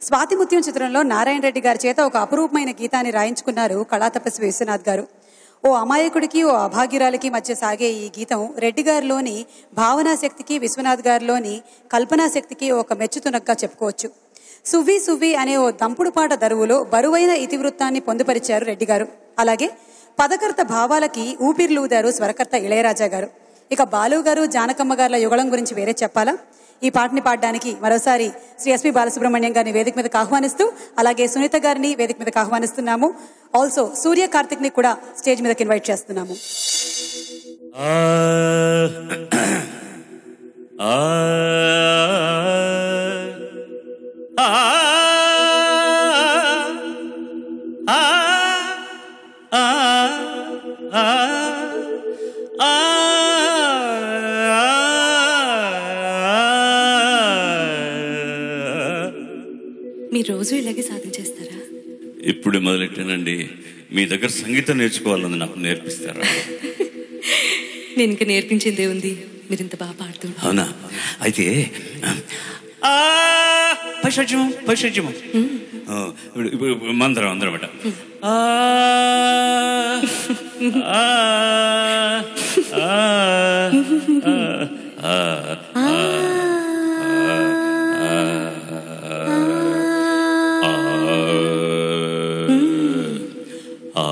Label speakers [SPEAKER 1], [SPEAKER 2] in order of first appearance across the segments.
[SPEAKER 1] స్వాతిముత్యం చిత్రంలో నారాయణ రెడ్డి గారి చేత ఒక అపురూపమైన గీతాన్ని రాయించుకున్నారు కళాతపస్వి విశ్వనాథ్ గారు ఓ అమాయకుడికి ఓ అభాగ్యురాలికి మధ్య సాగే ఈ గీతం రెడ్డి గారిలోని భావనా శక్తికి విశ్వనాథ్ గారిలోని కల్పనా శక్తికి ఒక మెచ్చుతునగ్గా చెప్పుకోవచ్చు సువ్వి సువ్వి అనే ఓ దంపుడు పాట దరువులో బరువైన ఇతివృత్తాన్ని పొందుపరిచారు రెడ్డి గారు అలాగే పదకర్త భావాలకి ఊపిర్లూదారు స్వరకర్త ఇళయరాజా గారు ఇక బాలు గారు జానకమ్మ గారుల యుగళం గురించి వేరే చెప్పాలా ఈ పాటని పాడడానికి మరోసారి శ్రీ ఎస్పి బాలసుబ్రహ్మణ్యం గారిని వేదిక మీదకి ఆహ్వానిస్తూ అలాగే సునీత గారిని వేదిక మీదకి ఆహ్వానిస్తున్నాము ఆల్సో సూర్య కార్తిక్ ని కూడా స్టేజ్ మీదకి ఇన్వైట్ చేస్తున్నాము
[SPEAKER 2] ఆ ఆ ఆ ఆ ఆ ఆ
[SPEAKER 3] మీరు రోజు ఇలాగే సాధన చేస్తారా
[SPEAKER 2] ఇప్పుడు మొదలెట్టానండి మీ దగ్గర సంగీతం నేర్చుకోవాలని నాకు నేర్పిస్తారా
[SPEAKER 3] నేను ఇంకా నేర్పించిందే ఉంది మీరు ఇంత బాగా పాడుతుంటారు
[SPEAKER 2] అవునా అయితే ఆ, పైశాచ్యము పైశాచ్యము ఆ, ఇప్పుడు ఇప్పుడు ఇప్పుడు మందరం అందరం అట ఆ, ఆ, ఆ, ఆ, ఆ, ఆ,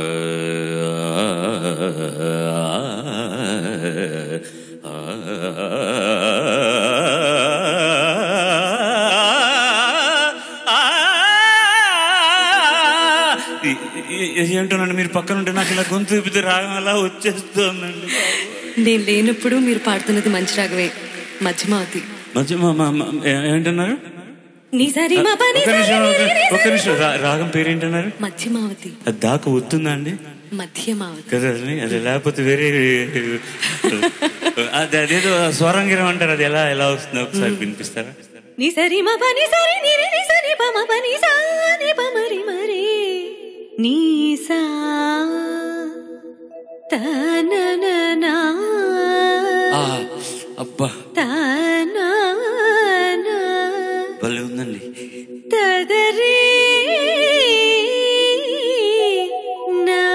[SPEAKER 2] ఏంటోనండి మీరు పక్కన ఉంటే నాకు ఇలా గొంతు విప్పితే రాగం అలా వచ్చేస్తుందండి
[SPEAKER 3] నేను లేనప్పుడు మీరు పాడుతున్నది మంచి రాగమే మధ్యమావతి
[SPEAKER 2] మధ్య మా- మా- మా- ఏ- ఏంటన్నారు
[SPEAKER 3] నీ సరి మా పని
[SPEAKER 2] ఒక్క నిమిషం
[SPEAKER 3] సరి
[SPEAKER 2] ఒక్క-
[SPEAKER 3] నీ నీ
[SPEAKER 2] ఒక్క
[SPEAKER 3] సరి.
[SPEAKER 2] నిమిషం రా- రాగం పేరేంటన్నారు
[SPEAKER 3] మధ్యమావతి
[SPEAKER 2] అది దాకా వస్తుందా అండి
[SPEAKER 3] మధ్యమావతి
[SPEAKER 2] కదా అది అది లేకపోతే వేరే అది అదేదో స్వరంగిరం అంటారు అది ఎలా ఎలా వస్తుందో ఒకసారి వినిపిస్తారా
[SPEAKER 3] నీ సరి మా పని సరి నీ నీ నీ సరి ప మా పని సా నీ ప మరి మరి నీ సా తనననా
[SPEAKER 2] ఆ, అబ్బా
[SPEAKER 3] తననా
[SPEAKER 2] భలే ఉందండి
[SPEAKER 3] తదరి నా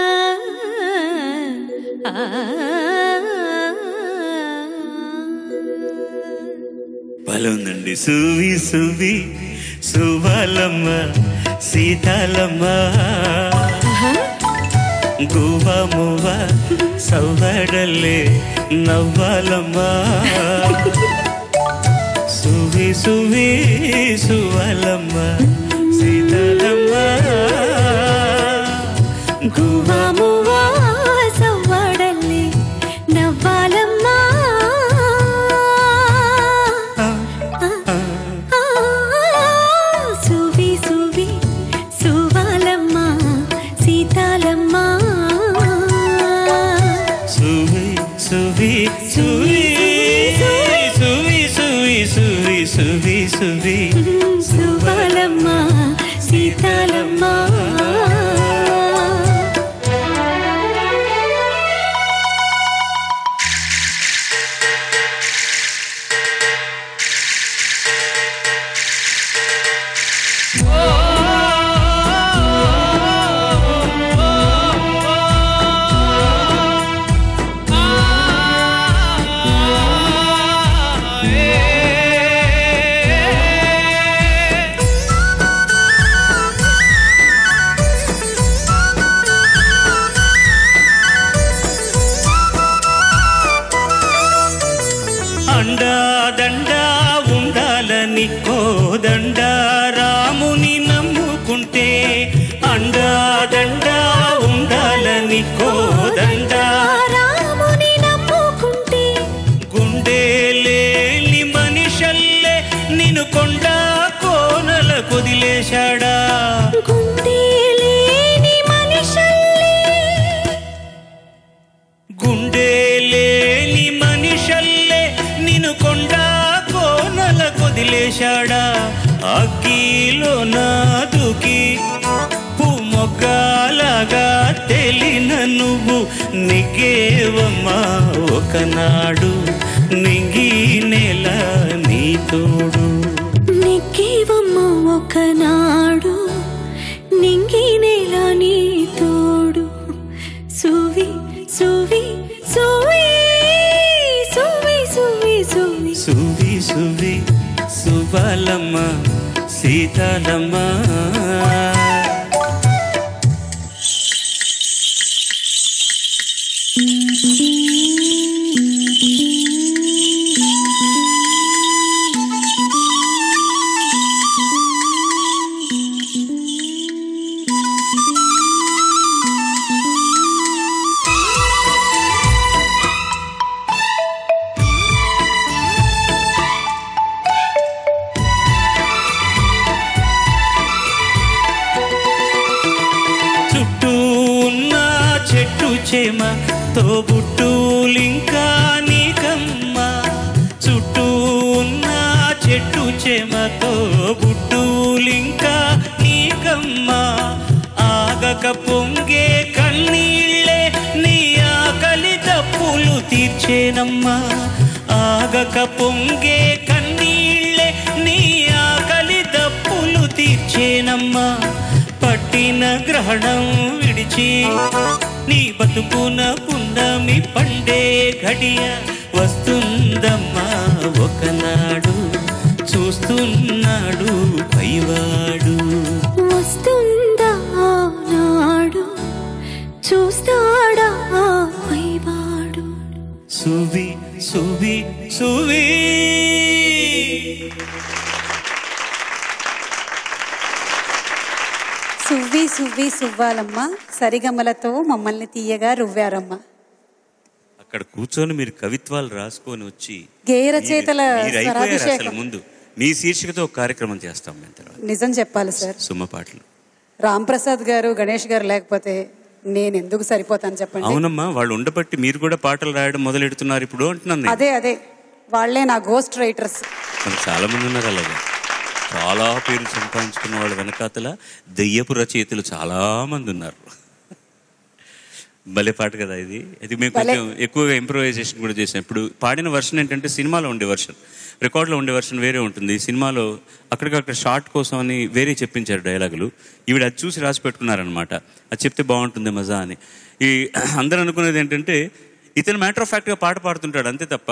[SPEAKER 2] భలే ఉందండి సువి సువి సువలమ్మ సీతాలమ్మ గువ్వ మువ్వ సవ్వడల్లే నవ్వాలమ్మ సువి సువి సువలమ్మ సీతాలమ్మ గువ్వ
[SPEAKER 3] మువ్వా సవ్వడల్లి నవ్వాలమ్మా ఆ, సువి సువి సువాలమ్మా సీతాలమ్మా
[SPEAKER 2] సువి సువి సువి సువి సువి సువి సువి సువి
[SPEAKER 3] సువాలమ్మా సీతాలమ్మా
[SPEAKER 2] అండా దండా ఉండాలని కోదండ రాముని నమ్ముకుంటే అండా దండా ఉండాలని కోదండ
[SPEAKER 3] రాముని నమ్ముకుంటే
[SPEAKER 2] గుండె లేని మనిషల్లే నిన్ను కొండ కోనల కొదిలేశాడా
[SPEAKER 3] గుండె లేని మనిషల్లే
[SPEAKER 2] గుండె లేని మనిషల్లే నిన్ను కొండ కోనల కొదిలేశాడా అగ్గిలో నాదుకి మొగ్గలాగా తెలిన నువ్వు నిగేవమ్మా ఒకనాడు నింగి నెల నీ తోడు
[SPEAKER 3] నిగ్గేవమ్మ ఒకనాడు
[SPEAKER 2] సువి సుబాలమ్మ సీతాలమ్మ చుట్టూ ఉన్న చెట్టు చేమ తోబుట్టులింకా నీకమ్మ చుట్టూ ఉన్న చెట్టు చేమ తోబుట్టులింకా నీకమ్మ ఆగక పొంగే కన్నీళ్ళే నీ ఆకలి తప్పులు తీర్చేనమ్మా ఆగక పొంగే కన్నీళ్ళే నీ ఆకలి తప్పులు తీర్చేనమ్మా పట్టిన గ్రహణం విడిచి నీ బతుకున పున్నమి పండే ఘడియ వస్తుందమ్మా ఒకనాడు చూస్తున్నాడు పైవాడు
[SPEAKER 3] వస్తుందా నాడు చూస్తాడా పైవాడు
[SPEAKER 2] సువి సువి సువి
[SPEAKER 1] సువ్వి సువ్వి సువ్వాలమ్మ సరిగమలతో మమ్మల్ని తీయగా రువ్వారమ్మ
[SPEAKER 2] అక్కడ కూర్చొని మీరు కవిత్వాలు రాసుకొని వచ్చి
[SPEAKER 1] గేయ రచయితల
[SPEAKER 2] మీరు- మీరు అయిపోయారు అసలు
[SPEAKER 1] స్వరాభిషేకం
[SPEAKER 2] ముందు మీ శీర్షికతో ఒక కార్యక్రమం చేస్తాం మేము తర్వాత
[SPEAKER 1] నిజం చెప్పాలి సార్
[SPEAKER 2] సుమ్మ పాటలు
[SPEAKER 1] రామ్ ప్రసాద్ గారు గణేష్ గారు లేకపోతే నేను ఎందుకు సరిపోతాను చెప్పండి
[SPEAKER 2] అవునమ్మా వాళ్ళు ఉండబట్టి మీరు కూడా పాటలు రాయడం మొదలెడుతున్నారు ఇప్పుడు అంటున్నాను నేను.
[SPEAKER 1] అదే అదే వాళ్ళే నా గోస్ట్ రైటర్స్
[SPEAKER 2] మనకు చాలా మంది ఉన్నారు అలాగే చాలా పేర్లు సంపాదించుకున్న వాళ్ళ వెనకాతల దెయ్యపు రచయితలు చాలా మంది ఉన్నారు భలే పాట కదా ఇది ఇది మేము
[SPEAKER 1] భలే.
[SPEAKER 2] కొంచెం ఎక్కువగా ఇంప్రూవైజేషన్ కూడా చేసాం ఇప్పుడు పాడిన వర్షన్ ఏంటంటే సినిమాలో ఉండే వర్షన్ రికార్డులో ఉండే వర్షన్ వేరే ఉంటుంది సినిమాలో అక్కడికక్కడ షార్ట్ కోసం అని వేరే చెప్పించారు డైలాగులు ఈవిడ అది చూసి రాసి పెట్టుకున్నారనమాట అది చెప్తే బాగుంటుంది మజా అని ఈ అందరూ అనుకునేది ఏంటంటే ఇతను మ్యాటర్ ఆఫ్ ఫ్యాక్ట్గా పాట పాడుతుంటాడు అంతే తప్ప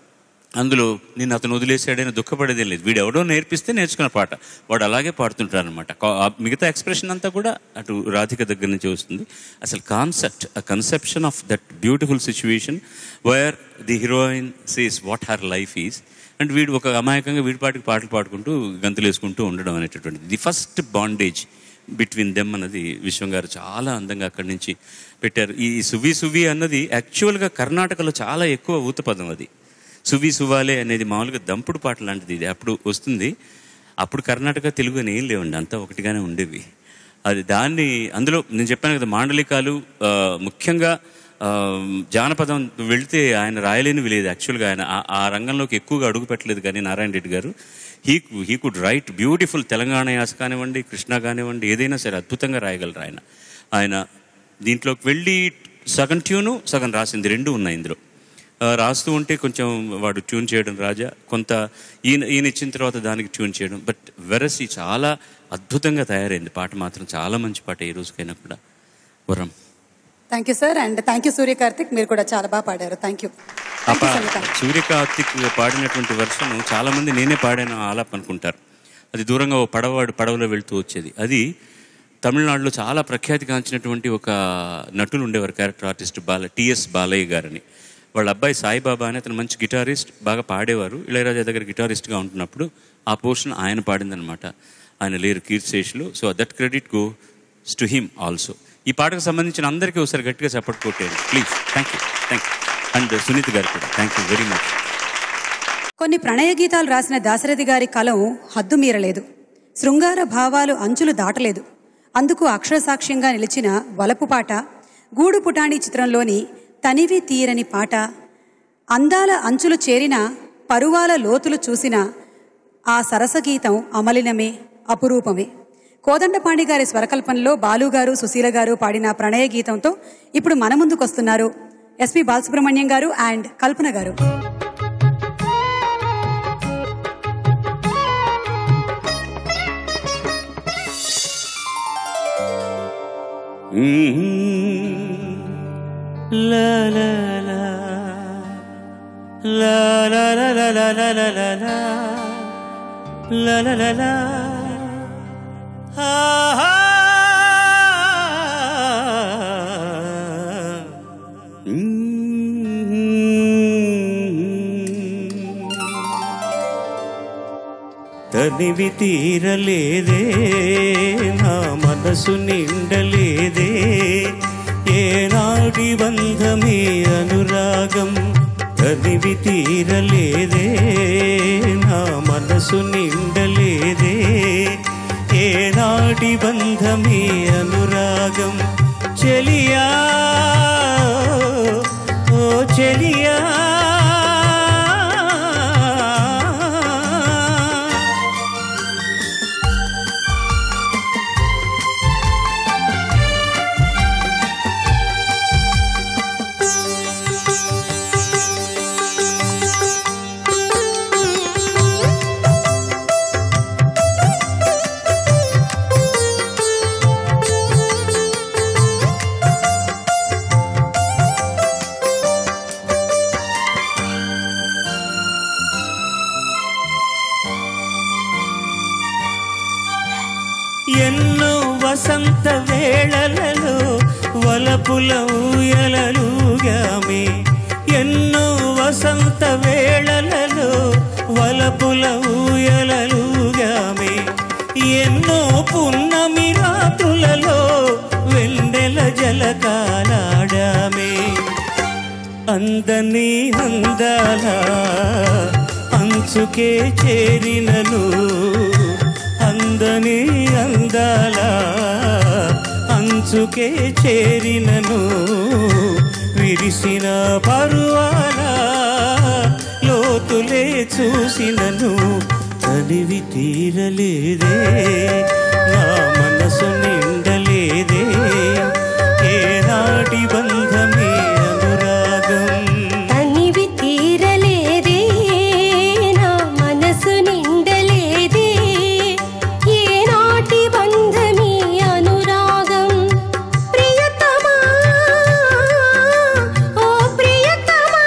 [SPEAKER 2] అందులో నేను అతను వదిలేసాడని దుఃఖపడేదే లేదు వీడు ఎవడో నేర్పిస్తే నేర్చుకున్న పాట వాడు అలాగే పాడుతుంటాడు అనమాట మిగతా ఎక్స్ప్రెషన్ అంతా కూడా అటు రాధిక దగ్గర నుంచి వస్తుంది అసలు concept uh conception of that beautiful situation where the heroine sees what her life is and వీడు ఒక అమాయకంగా వీడి పాటికి పాటలు పాడుకుంటూ గంతులు వేసుకుంటూ ఉండడం అనేటటువంటిది the first bondage between them అన్నది విశ్వం గారు చాలా అందంగా అక్కడి నుంచి పెట్టారు ఈ సువి సువి అన్నది యాక్చువల్గా కర్ణాటకలో చాలా ఎక్కువ ఊత పదం అది సువి సువాలే అనేది మామూలుగా దంపుడు పాట లాంటిది ఇది అప్పుడు వస్తుంది అప్పుడు కర్ణాటక తెలుగు అని ఏం లేవండి అంతా ఒకటిగానే ఉండేవి అది దాన్ని అందులో నేను చెప్పాను కదా మాండలికాలు ఆ, ముఖ్యంగా ఆ, జానపదం వెళితే ఆయన రాయలేనివి లేదు యాక్చువల్గా ఆయన ఆ- ఆ రంగంలోకి ఎక్కువగా అడుగు పెట్టలేదు కానీ Narayana Reddy garu he he could write beautiful Telangana యాస కానివ్వండి కృష్ణ కానివ్వండి ఏదైనా సరే అద్భుతంగా రాయగలరు ఆయన ఆయన దీంట్లోకి వెళ్ళి సగం ట్యూను సగం రాసింది రెండు ఉన్నాయి ఇందులో ఆ, రాస్తూ ఉంటే కొంచెం వాడు ట్యూన్ చేయడం రాజా కొంత ఈయన ఈయన ఇచ్చిన తర్వాత దానికి ట్యూన్ చేయడం బట్ వెరసి చాలా అద్భుతంగా తయారైంది పాట మాత్రం చాలా మంచి పాట ఈ రోజుకైనా కూడా వరం
[SPEAKER 1] thank you sir and thank you Surya Karthik మీరు కూడా చాలా బాగా పాడారు థ్యాంక్ యూ
[SPEAKER 2] ఆ
[SPEAKER 1] థ్యాంక్ యూ
[SPEAKER 2] పా-
[SPEAKER 1] సంగీత
[SPEAKER 2] సూర్యకార్తిక్ పాడినటువంటి వర్షం చాలా మంది నేనే పాడాను ఆలాప్ అనుకుంటారు అది దూరంగా ఓ పడవాడు పడవలో వెళ్తూ వచ్చేది అది తమిళనాడులో చాలా ప్రఖ్యాతిగాంచినటువంటి ఒక నటులు ఉండేవారు character artist Bala TS Balaiah గారని వాళ్ళ అబ్బాయి సాయిబాబా అని అతను మంచి గిటారిస్ట్ బాగా పాడేవారు ఇళయరాజా దగ్గర గిటారిస్ట్గా ఉంటున్నప్పుడు ఆ పోర్షన్ ఆయన పాడిందనమాట ఆయన లేరు కీర్తిశేషులు so that credit go to him also ఈ పాటకు సంబంధించిన అందరికీ ఒకసారి గట్టిగా సపోర్ట్ కొట్టేయండి please thank you thank you and Suneeth garu కూడా థ్యాంక్ యూ వెరీ మచ్
[SPEAKER 1] కొన్ని ప్రణయ గీతాలు రాసిన దాశరథి గారి కలం హద్దు మీరలేదు శృంగార భావాలు అంచులు దాటలేదు అందుకు అక్షరసాక్ష్యంగా నిలిచిన వలపు పాట గూడు పుటాణి చిత్రంలోని తనివి తీరని పాట అందాల అంచులు చేరిన పరువాల లోతులు చూసిన ఆ సరసగీతం అమలినమే అపురూపమే కోదండపాణి గారి స్వరకల్పనలో బాలు గారు సుశీల గారు పాడిన ప్రణయ గీతంతో ఇప్పుడు మన ముందుకొస్తున్నారు ఎస్పి బాలసుబ్రహ్మణ్యం గారు అండ్ కల్పన గారు
[SPEAKER 2] La la la La la la la la la la la la La la la la Ah, ah. తనివి తీరలేదే నా మనసు నిండలేదే ఏనాటి బంధమే అనురాగం తనివి తీరలేదే నా మనసు నిండలేదే ఏనాటి బంధమే అనురాగం చెలియా ఓ చెలియా ఎన్నో వసంత వేళలలో వలపుల ఊయలలుగామే ఎన్నో వసంత వేళలలో వలపుల ఊయలలుగామే ఎన్నో పున్నమి రాత్రులలో వెన్నెల జలకాలాడామే అందని అందాల అంచుకే చేరినను అందని అందాల అంచుకే చేరినను విరిసిన పరువాల లోతులే చూసినను తనివి తీరలేదే నా మనసు నిండలేదే ఏనాటి బంధమే అనురాగం
[SPEAKER 4] తనివి తీరలేదే నా మనసు నిండలేదే ఏనాటి బంధమీ అనురాగం ప్రియతమా ఓ ప్రియతమా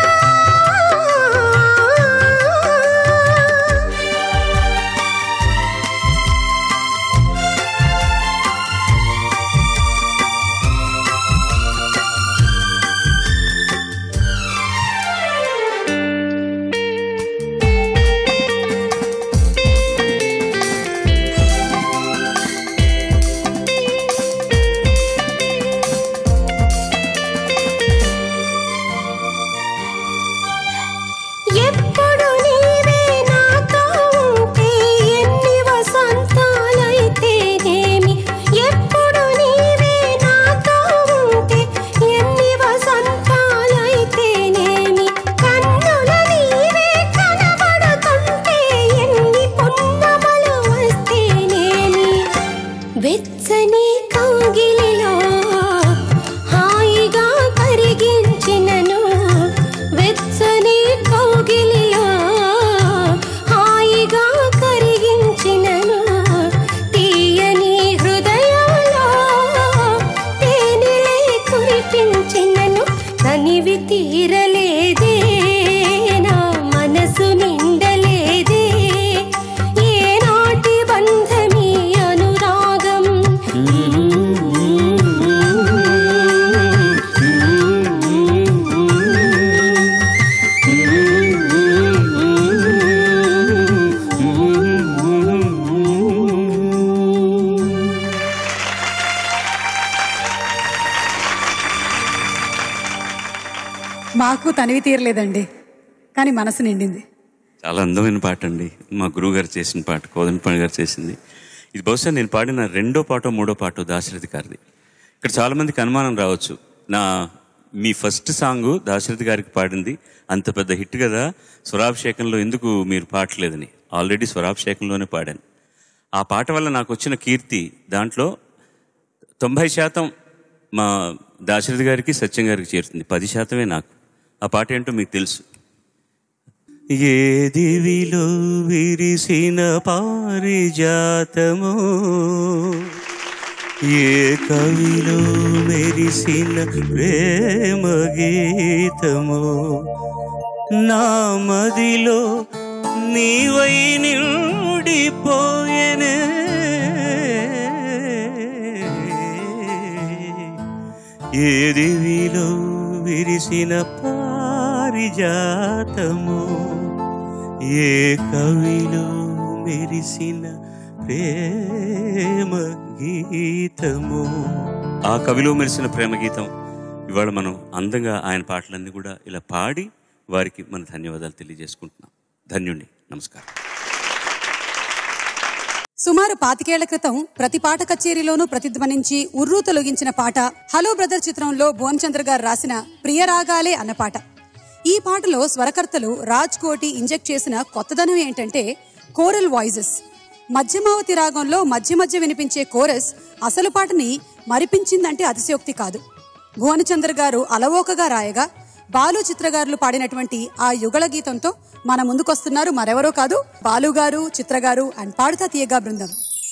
[SPEAKER 4] ఎప్పుడు నీవే నాతో ఉంటే ఎన్ని వసంతాలైతేనేమి ఎప్పుడు నీవే నాతో ఉంటే ఎన్ని వసంతాలైతేనేమి కన్నుల నీవే కనబడుతుంటే ఎన్ని పున్నమలు వస్తేనేమి వెచ్చని కౌగిలిలో హాయిగా కరిగించినను వెచ్చని కౌగిలిలో హాయిగా కరిగించినను తీయని హృదయంలో తేనెలే కురిపించినను తనివి తీరలేదే నా మనసు నిండలేదే ఏనాటి బంధమీ అనురాగం
[SPEAKER 1] మాకు తనివి తీరలేదండి కానీ మనసు నిండింది
[SPEAKER 2] చాలా అందమైన పాట అండి మా గురువు గారు చేసిన పాట కోదండపాణి గారు చేసింది ఇది బహుశా నేను పాడిన రెండో పాటో మూడో పాటో దాశరథి గారిది ఇక్కడ చాలా మందికి అనుమానం రావచ్చు నా మీ ఫస్ట్ సాంగ్ దాశరథి గారికి పాడింది అంత పెద్ద హిట్ కదా స్వరాభిషేకంలో ఎందుకు మీరు పాడలేదని ఆల్రెడీ స్వరాభిషేకంలోనే పాడాను ఆ పాట వల్ల నాకు వచ్చిన కీర్తి దాంట్లో తొంభై శాతం మా దాశరథి గారికి సత్యం గారికి చేరుతుంది పది శాతమే నాకు ఆ పాట ఏంటో మీకు తెలుసు ఏ దివిలో విరిసిన పారిజాతము ఏ కవిలో మెరిసిన ప్రేమ గీతము నా మదిలో నీవై నిండిపోయెనే ఏ దివిలో విరిసిన పారిజాతము ఏ కవిలో మెరిసిన ప్రేమ గీతము ఆ కవిలో మెరిసిన ప్రేమ గీతం ఇవాళ మనం అందంగా ఆయన పాటలన్నీ కూడా ఇలా పాడి వారికి మన ధన్యవాదాలు తెలియజేసుకుంటున్నాం ధన్యుణ్ణి నమస్కారం
[SPEAKER 1] సుమారు పాతికేళ్ల క్రితం ప్రతి పాట కచేరీలోనూ ప్రతిధ్వనించి ఉర్రూ తొలగించిన పాట హలో బ్రదర్ చిత్రంలో భువనచంద్ర గారు రాసిన ప్రియరాగాలే అన్న పాట ఈ పాటలో స్వరకర్తలు రాజ్ కోటి ఇంజెక్ట్ చేసిన కొత్తదనం ఏంటంటే కోరల్ వాయిసెస్ మధ్యమావతి రాగంలో మధ్య మధ్య వినిపించే కోరస్ అసలు పాటని మరిపించిందంటే అతిశయోక్తి కాదు భువనచంద్ర గారు అలవోకగా రాయగా బాలు చిత్రగారులు పాడినటువంటి ఆ యుగళ గీతంతో మన ముందుకొస్తున్నారు మరెవరో కాదు బాలు గారు చిత్ర గారు అండ్ పాడుతా తీయగా బృందం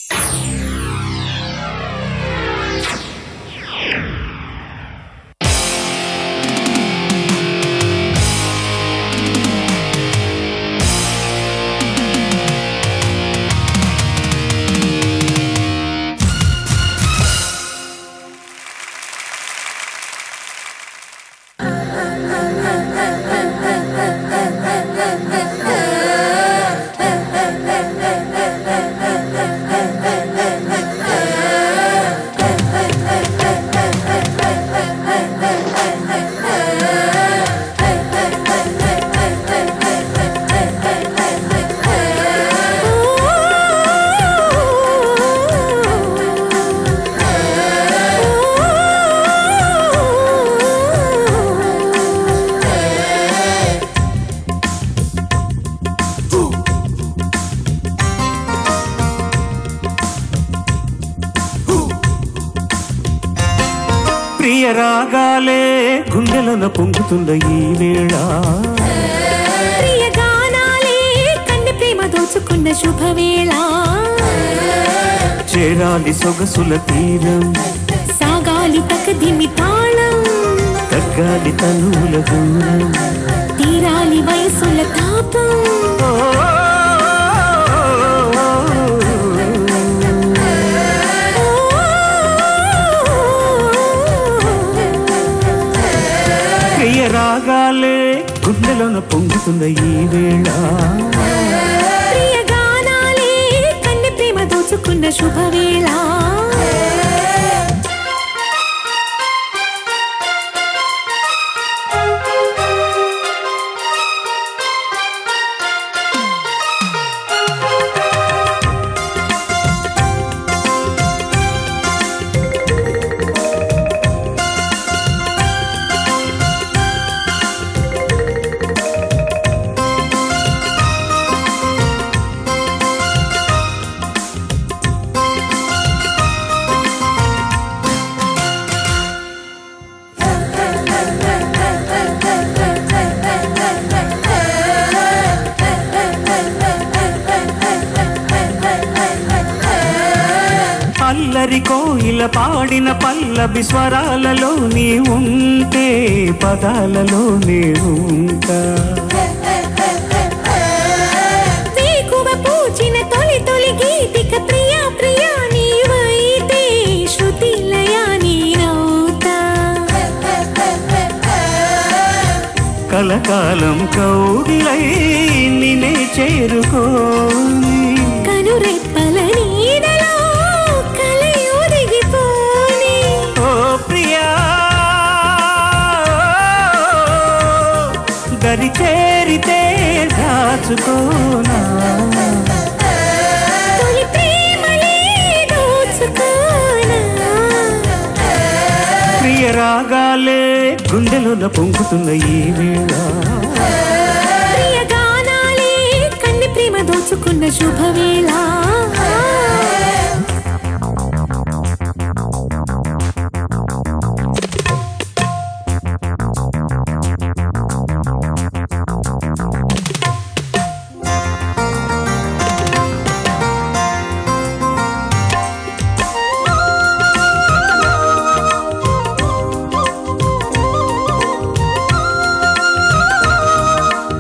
[SPEAKER 5] ప్రియ రాగాలే గుండెలను పొంగుతున్న ఈ వేళ
[SPEAKER 3] ప్రియ గానాలే కన్నె ప్రేమ దోచుకున్న శుభవేళ
[SPEAKER 5] చేరాలి సొగసుల తీరం
[SPEAKER 3] సాగాలి తకదిమి తాళం
[SPEAKER 5] తగ్గాలి తనువుల దూరం
[SPEAKER 3] తీరాలి వయసుల తాపం
[SPEAKER 5] ప్రియ రాగాలే గుండెలను పొంగుతున్న ఈ వేళ
[SPEAKER 3] ప్రియ గానాలే కన్నె ప్రేమ దోచుకున్న శుభవేళ
[SPEAKER 5] అల్లరి కోయిల పాడిన పల్లవి స్వరాలలో నీ ఉంటే పదాలలో నే ఉంటా
[SPEAKER 3] వేకువ పూచిన తొలి తొలి గీతిక ప్రియా ప్రియా నీవైతే శృతి లయా నీనవుతా
[SPEAKER 5] కలకాలం కౌగిలై నినే చేరుకోని
[SPEAKER 3] కనురెప్పల నీడలో కలయుదిగిపోని
[SPEAKER 5] ఓ ప్రియా దరి చేరితే దాచుకోనా
[SPEAKER 3] తొలి ప్రేమలే దోచుకోనా
[SPEAKER 5] ప్రియ రాగాలే గుండెలోన పొంగుతున్న ఈ వేళ
[SPEAKER 3] ప్రియ గానాలే కన్ని ప్రేమ దోచుకున్న శుభవేళ
[SPEAKER 4] ఆ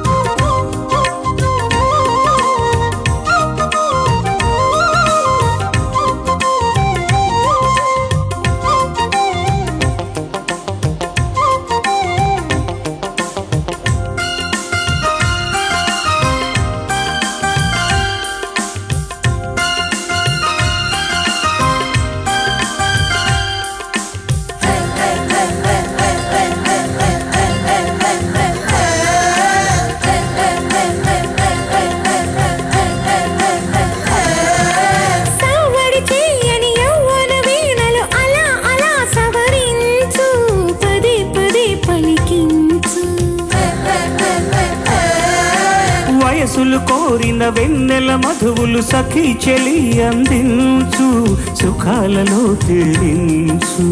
[SPEAKER 5] వయసులు కోరిన వెన్నెల మధువులు సఖీ చెలి అందించు సుఖాలలో తేలించు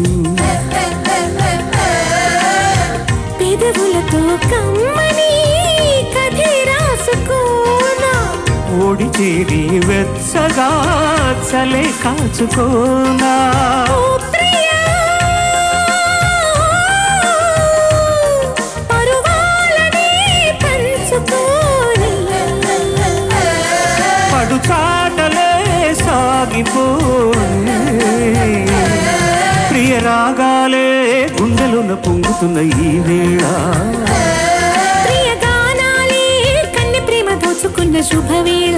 [SPEAKER 4] పెదవులతో కమ్మని కథే రాసుకోనా
[SPEAKER 5] ఓడి చేరి వెచ్చగా చలే కాచుకోనా
[SPEAKER 4] ఓ ప్రియా పరువాలని పంచుకోని
[SPEAKER 5] పడు చాటలే సాగిపోనే ప్రియ రాగాలే గుండెలున పొంగుతున్న ఈ వేళ
[SPEAKER 4] ప్రియ గానాలే కన్నె ప్రేమ దోచుకున్న శుభవేళ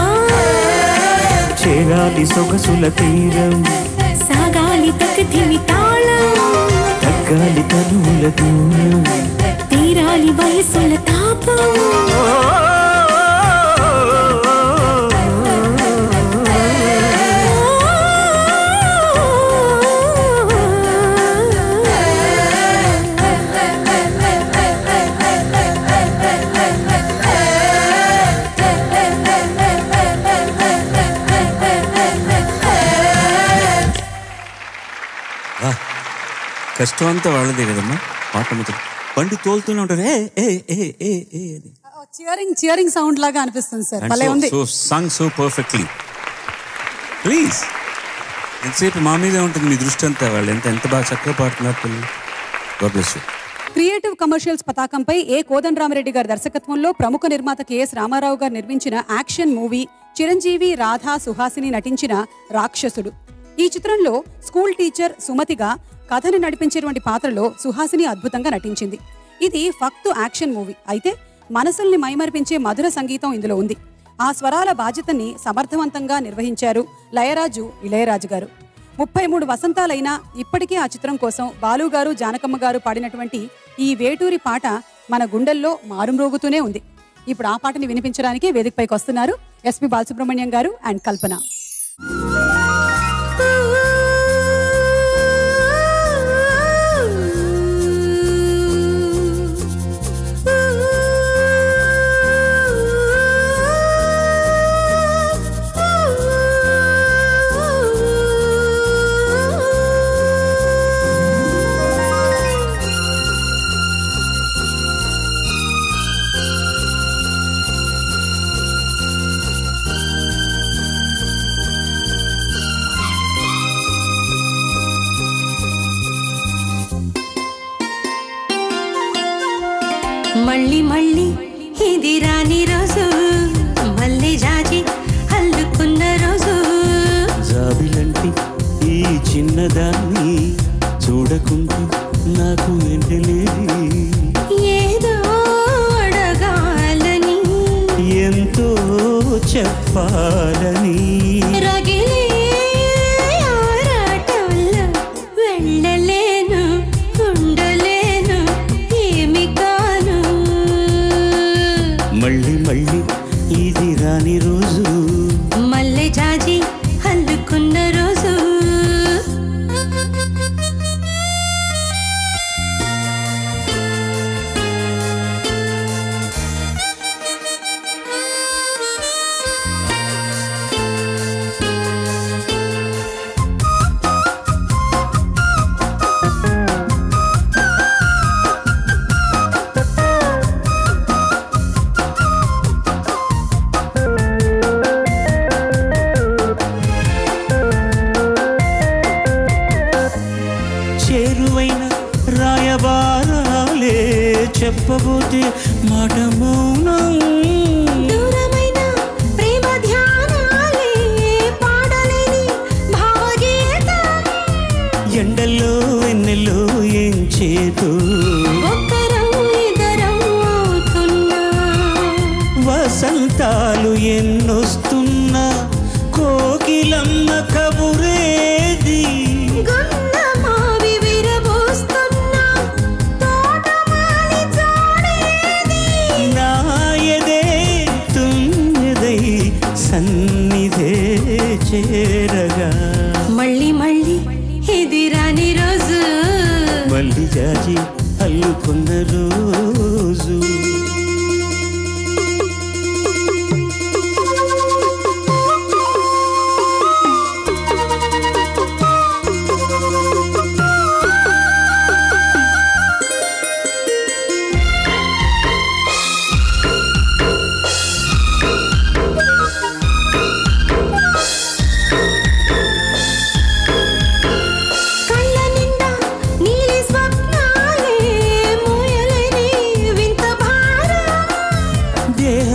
[SPEAKER 5] చేరాలి సొగసుల తీరం
[SPEAKER 4] సాగాలి తకధిమి తాళం
[SPEAKER 5] తగ్గాలి తనువుల దూరం
[SPEAKER 4] తీరాలి వయసుల తాపం
[SPEAKER 2] వా, కష్టం అంతా వాళ్ళదే కదమ్మా పాట మొత్తం బండి తోలుతూనే ఉంటారు ఏ ఏ ఏ ఏ ఏ అని
[SPEAKER 1] చియరింగ్ చియరింగ్ సౌండ్ లాగా అనిపిస్తుంది సార్ భలే ఉంది
[SPEAKER 2] so song so perfectly please ఎంతసేపు మా మీదే ఉంటుంది మీ దృష్టి అంతా వాళ్ళు ఎంత ఎంత బాగా చక్కగా పాడుతున్నారు పిల్లలు God bless you.
[SPEAKER 1] Creative commercials పతాకంపై ఏ కోదండరామరెడ్డి గారి దర్శకత్వంలో ప్రముఖ నిర్మాత కెఎస్ రామారావు గారు నిర్మించిన యాక్షన్ మూవీ చిరంజీవి రాధా సుహాసిని నటించిన రాక్షసుడు ఈ చిత్రంలో స్కూల్ టీచర్ సుమతిగా కథని నడిపించేటువంటి పాత్రలో సుహాసిని అద్భుతంగా నటించింది ఇది ఫక్తు యాక్షన్ మూవీ అయితే మనసుల్ని మైమరిపించే మధుర సంగీతం ఇందులో ఉంది ఆ స్వరాల బాధ్యతని సమర్థవంతంగా నిర్వహించారు లయరాజు ఇళయరాజు గారు ముప్పై మూడు వసంతాలైనా ఇప్పటికీ ఆ చిత్రం కోసం బాలు గారు జానకమ్మ గారు పాడినటువంటి ఈ వేటూరి పాట మన గుండెల్లో మారుమ్రోగుతూనే ఉంది ఇప్పుడు ఆ పాటని వినిపించడానికి వేదికపైకి వస్తున్నారు ఎస్పి బాలసుబ్రహ్మణ్యం గారు అండ్ కల్పన
[SPEAKER 4] మళ్ళీ మళ్ళీ ఇది రాని రోజు మళ్ళీ జాజి అల్లుకున్న రోజు
[SPEAKER 5] జాబిలంటి ఈ చిన్నదాన్ని చూడకుంటే నాకు ఎండలేది
[SPEAKER 4] ఏదో అడగాలని
[SPEAKER 5] ఎంతో చెప్పాలని
[SPEAKER 4] రగిలే ఆరాటంలో వెళ్ళలేను ఉండలేను ఏమి కాను
[SPEAKER 5] మళ్ళీ మళ్ళీ ఇది రాని రోజు
[SPEAKER 4] మల్లె జాజి అల్లుకున్న రోజు
[SPEAKER 5] చేరువైన రాయబారాలే చెప్పబోతే మాట మౌనం
[SPEAKER 4] దూరమైన ప్రేమ ధ్యానాలే పాడలేని భావగీతం
[SPEAKER 5] ఎండల్లో వెన్నెల్లో ఏం చేతో
[SPEAKER 4] ఒక్కరం ఇద్దరం అవుతున్నా
[SPEAKER 5] వసంతాలు ఎన్నొస్తున్నా కోకిలమ్మ కబురేది
[SPEAKER 4] గున్న మావి విరబోస్తున్నా తోటమాలి చూడేది
[SPEAKER 5] నాయదే తుమ్మెదై సన్నిధే చేరగా
[SPEAKER 4] మళ్ళీ మళ్ళీ ఇది రాని రోజు
[SPEAKER 5] మళ్ళీ జాజి అల్లుకున్న రోజు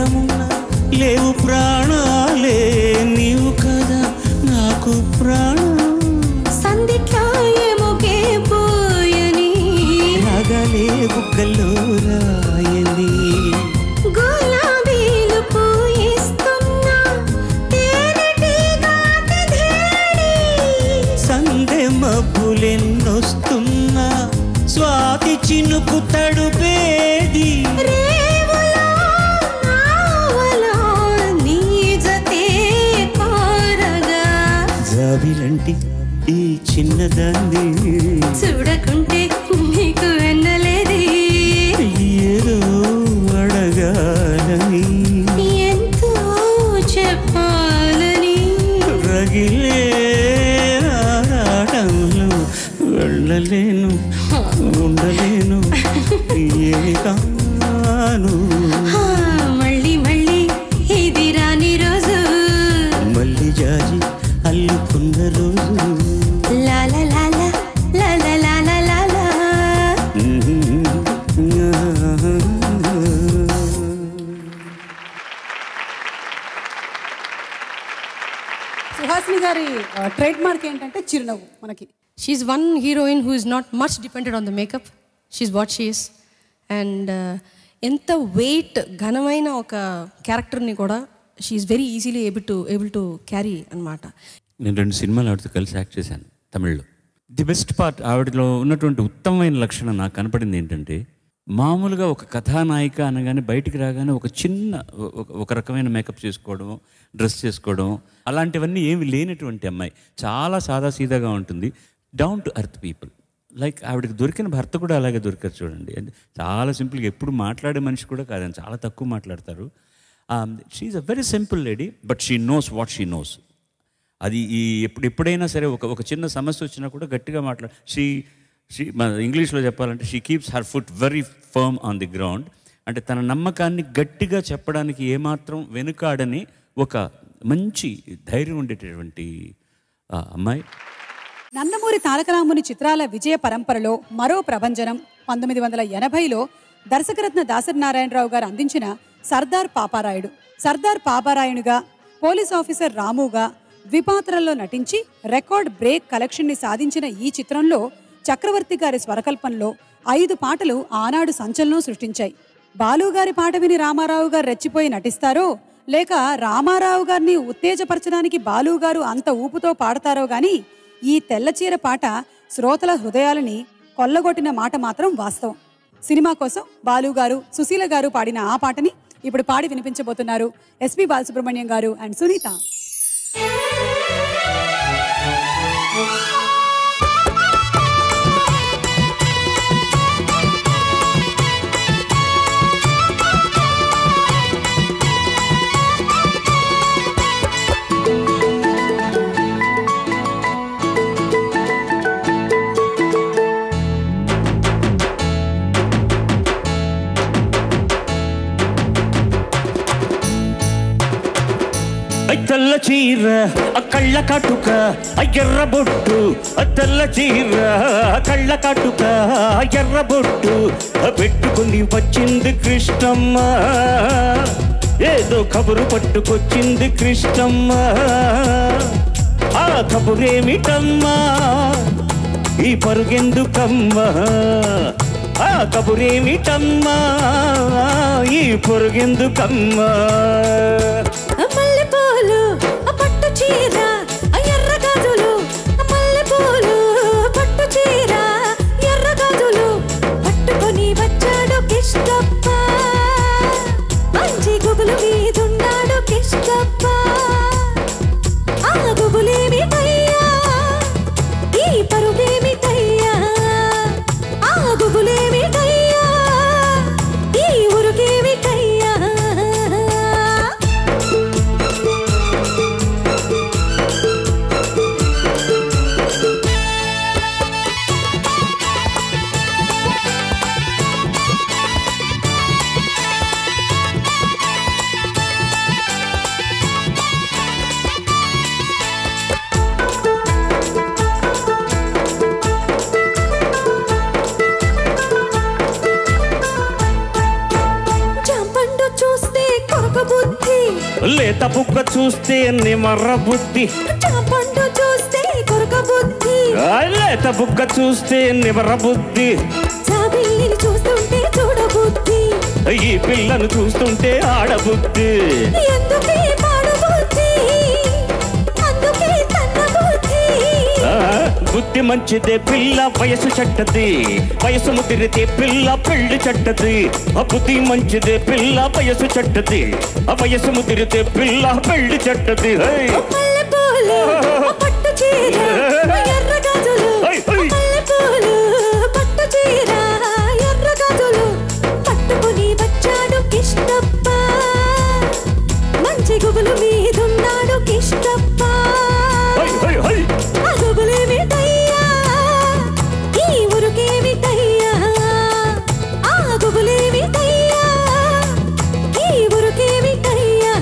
[SPEAKER 5] దూరమున్న లేవు ప్రాణాలే నీవు కదా నాకు ప్రాణం
[SPEAKER 4] సంధికాయముకే పోయని
[SPEAKER 5] రాగాలే బుగ్గల్లో రాయని
[SPEAKER 4] గులాబీలు పూయిస్తున్నా తేనెటీగా తిదేడి.
[SPEAKER 5] సందె మబ్బులెన్నొస్తున్నా స్వాతి చినుకు తడుపేది
[SPEAKER 4] రేవులో నావలో నీ జతే కోరగా
[SPEAKER 5] జాబిలంటి ఈ చిన్నదాన్ని
[SPEAKER 4] చూడకుంటే నీకు వెన్నలేది
[SPEAKER 5] ఏదో అడగాలని
[SPEAKER 4] ఎంతో చెప్పాలని
[SPEAKER 5] రగిలే ఆరాటంలో వెళ్ళలేను ఉండలేను ఏమి కాను
[SPEAKER 4] ఆ, మళ్ళీ మళ్ళీ ఇది రాని రోజు
[SPEAKER 5] మళ్ళీ జాజి అల్లుకున్న రోజు
[SPEAKER 4] లాల లాల లాల లాల లాల
[SPEAKER 1] సుహాసిని గారి ట్రేడ్ మార్క్ ఏంటంటే చిరునవ్వు మనకి
[SPEAKER 6] She's one heroine who is not much dependent on the makeup. She's what she is. And uh, ఎంత వెయిట్ ఘనమైన ఒక క్యారెక్టర్ని కూడా she's very easily able to able to carry అనమాట
[SPEAKER 2] నేను రెండు సినిమాలు ఆవిడతో కలిసి యాక్ట్ చేశాను తమిళ్లో ది బెస్ట్ పార్ట్ ఆవిడలో ఉన్నటువంటి ఉత్తమమైన లక్షణం నాకు కనపడింది ఏంటంటే మామూలుగా ఒక కథానాయిక అనగానే బయటికి రాగానే ఒక చిన్న ఒక- ఒక రకమైన మేకప్ చేసుకోవడం డ్రెస్ చేసుకోవడం అలాంటివన్నీ ఏమి లేనటువంటి అమ్మాయి చాలా సాదాసీదాగా ఉంటుంది down to earth people like ఆవిడకి దొరికిన భర్త కూడా అలాగే దొరికారు చూడండి అంటే చాలా సింపుల్గా ఎప్పుడు మాట్లాడే మనిషి కూడా కాదని చాలా తక్కువ మాట్లాడతారు she's a very simple lady but she knows what she knows అది ఈ ఎప్పుడు ఎప్పుడైనా సరే ఒక ఒక చిన్న సమస్య వచ్చినా కూడా గట్టిగా మాట్లాడ షీ షీ మన ఇంగ్లీష్లో చెప్పాలంటే she keeps her foot very firm on the ground అంటే తన నమ్మకాన్ని గట్టిగా చెప్పడానికి ఏమాత్రం వెనుకాడని ఒక మంచి ధైర్యం ఉండేటటువంటి ఆ, అమ్మాయి
[SPEAKER 1] నందమూరి తారకరాముని చిత్రాల విజయ పరంపరలో మరో ప్రభంజనం పంతొమ్మిది వందల ఎనభైలో దర్శకరత్న దాసరి నారాయణరావు గారు అందించిన సర్దార్ పాపారాయుడు సర్దార్ పాపారాయుడుగా పోలీస్ ఆఫీసర్ రాముగా ద్విపాత్రల్లో నటించి రికార్డ్ బ్రేక్ కలెక్షన్ని సాధించిన ఈ చిత్రంలో చక్రవర్తి గారి స్వరకల్పంలో ఐదు పాటలు ఆనాడు సంచలనం సృష్టించాయి బాలు గారి పాట విని రామారావు గారు రెచ్చిపోయి నటిస్తారో లేక రామారావు గారిని ఉత్తేజపరచడానికి బాలు గారు అంత ఊపుతో పాడతారో గాని ఈ తెల్లచీర పాట శ్రోతల హృదయాలని కొల్లగొట్టిన మాట మాత్రం వాస్తవం సినిమా కోసం బాలు గారు సుశీల గారు పాడిన ఆ పాటని ఇప్పుడు పాడి వినిపించబోతున్నారు SP Balasubrahmanyam garu and Sunitha
[SPEAKER 5] I తెల్ల చీర ఆ కళ్ళ కాటుక ఆ ఎర్ర బొట్టు ఆ తెల్ల చీర ఆ కళ్ళ కాటుక ఆ ఎర్ర బొట్టు ఆ పెట్టుకుని వచ్చింది కృష్ణమ్మ ఏదో కబురు పట్టుకొచ్చింది కృష్ణమ్మ ఆ కబురేమిటమ్మా ఈ పరుగెందుకమ్మా ఆ కబురేమిటమ్మా ఈ పొరుగెందుకమ్మా
[SPEAKER 4] ఆ మల్లెపూలు ఆ పట్టు చీర ఆ ఎర్ర గాజులు ఆ మల్లెపూలు ఆ పట్టు చీర ఎర్ర గాజులు పట్టుకొని వచ్చాడు కిష్టప్ప మంచి గుబులు మీదున్నాడు కిష్టప్ప ఆ గుబులేమిటయ్యా ఈ పరుగేమిటయ్యా ఆ గుబులేమిటయ్యా ఈ ఉరుగేమిటయ్యా
[SPEAKER 5] లేత బుగ్గ చూస్తే నిమర్ర బుద్ధి
[SPEAKER 3] పండు చూస్తే కొరక బుద్ధి
[SPEAKER 5] ఆ, లేత బుగ్గ చూస్తే నిమర్ర బుద్ధి
[SPEAKER 3] జాబిల్లిని చూస్తుంటే చూడబుద్ధి
[SPEAKER 5] ఈ పిల్లను చూస్తుంటే ఆడబుద్ధి
[SPEAKER 3] ఎందుకే పాడు బుద్ధి అందుకే తన్న బుద్ధి
[SPEAKER 5] ఆ, బుద్ధి మంచిదే పిల్ల వయసు చెడ్డది వయసు ముదిరితే పిల్ల పెళ్లి చెడ్డది ఆ బుద్ధి మంచిదే పిల్ల వయసు చెడ్డది ఆ వయసు ముదిరితే పిల్ల పెళ్లి చెడ్డది హై!
[SPEAKER 3] మల్లె పూలు పట్టు చీర ఎర్ర గాజులు
[SPEAKER 5] హై, హై!
[SPEAKER 3] మల్లె పూలు పట్టు చీర ఎర్ర గాజులు పట్టుకుని వచ్చాడు కిష్టప్ప మంచి గుబులు మీదున్నాడు కిష్టప్ప
[SPEAKER 5] హై, హై, హై!
[SPEAKER 3] ఆ గుబులేమిటయ్యా ఈ ఉరుకేమిటయ్యా ఆ గుబులేమిటయ్యా ఈ ఉరుకేమిటయ్యా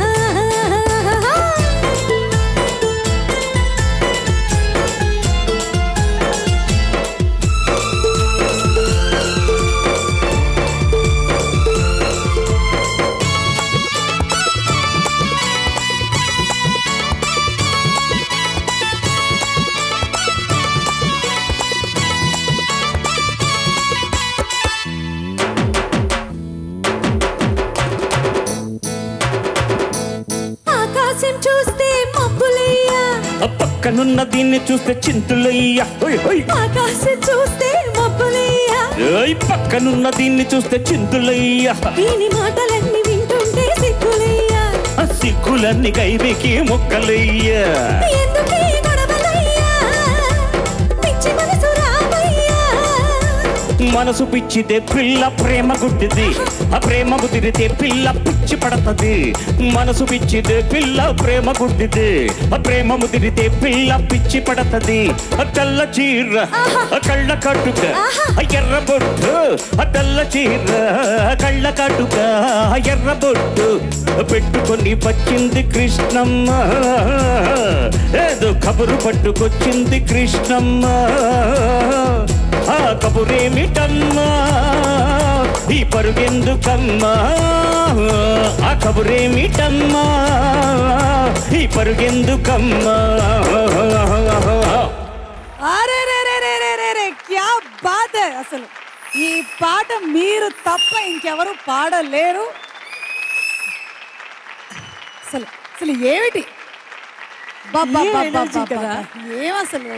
[SPEAKER 3] ఆకాశం చూస్తే మబ్బులయ్యా
[SPEAKER 5] ఆ పక్కనున్న దీన్ని చూస్తే చింతులయ్యా హై, హై!
[SPEAKER 3] ఆకాశం చూస్తే మబ్బులయ్యా
[SPEAKER 5] ఏయ్, పక్కనున్న దీన్ని చూస్తే చింతులయ్యా
[SPEAKER 3] దీని మాటలన్నీ వింటుంటే సిగ్గులయ్యా
[SPEAKER 5] ఆ సిగ్గులన్నీ కైవికి మొక్కలయ్యా
[SPEAKER 3] ఎందుకే గొడవలయ్యా పిచ్చి మనసు రామయ్యా
[SPEAKER 5] మనసు పిచ్చిదే పిల్ల ప్రేమ గుడ్డిది ఆ ప్రేమ కుదిరితే పిల్ల పిచ్చి పడతది మనసు పిచ్చిదే పిల్ల ప్రేమ గుడ్డిది ఆ ప్రేమ ముదిరితే పిల్ల పిచ్చి పడతది ఆ తెల్ల చీర ఆ కళ్ళ కట్టుక ఆ ఎర్ర బొట్టు ఆ తెల్ల చీర ఆ కళ్ళ కట్టుక ఆ ఎర్ర బొట్టు పెట్టుకొని వచ్చింది కృష్ణమ్మ ఏదో కబురు పట్టుకొచ్చింది కృష్ణమ్మ ఆ కబురేమిటమ్మా ఈ పరుగెందుకమ్మా ఆ కబురేమిటమ్మా ఈ పరుగెందుకమ్మా
[SPEAKER 1] అరే రే రే రే రే రే రే క్యా బాత్ హై అసలు ఈ పాట మీరు తప్ప ఇంకెవరు పాడలేరు అసలు అసలు ఏమిటి బాబా ఏం అసలు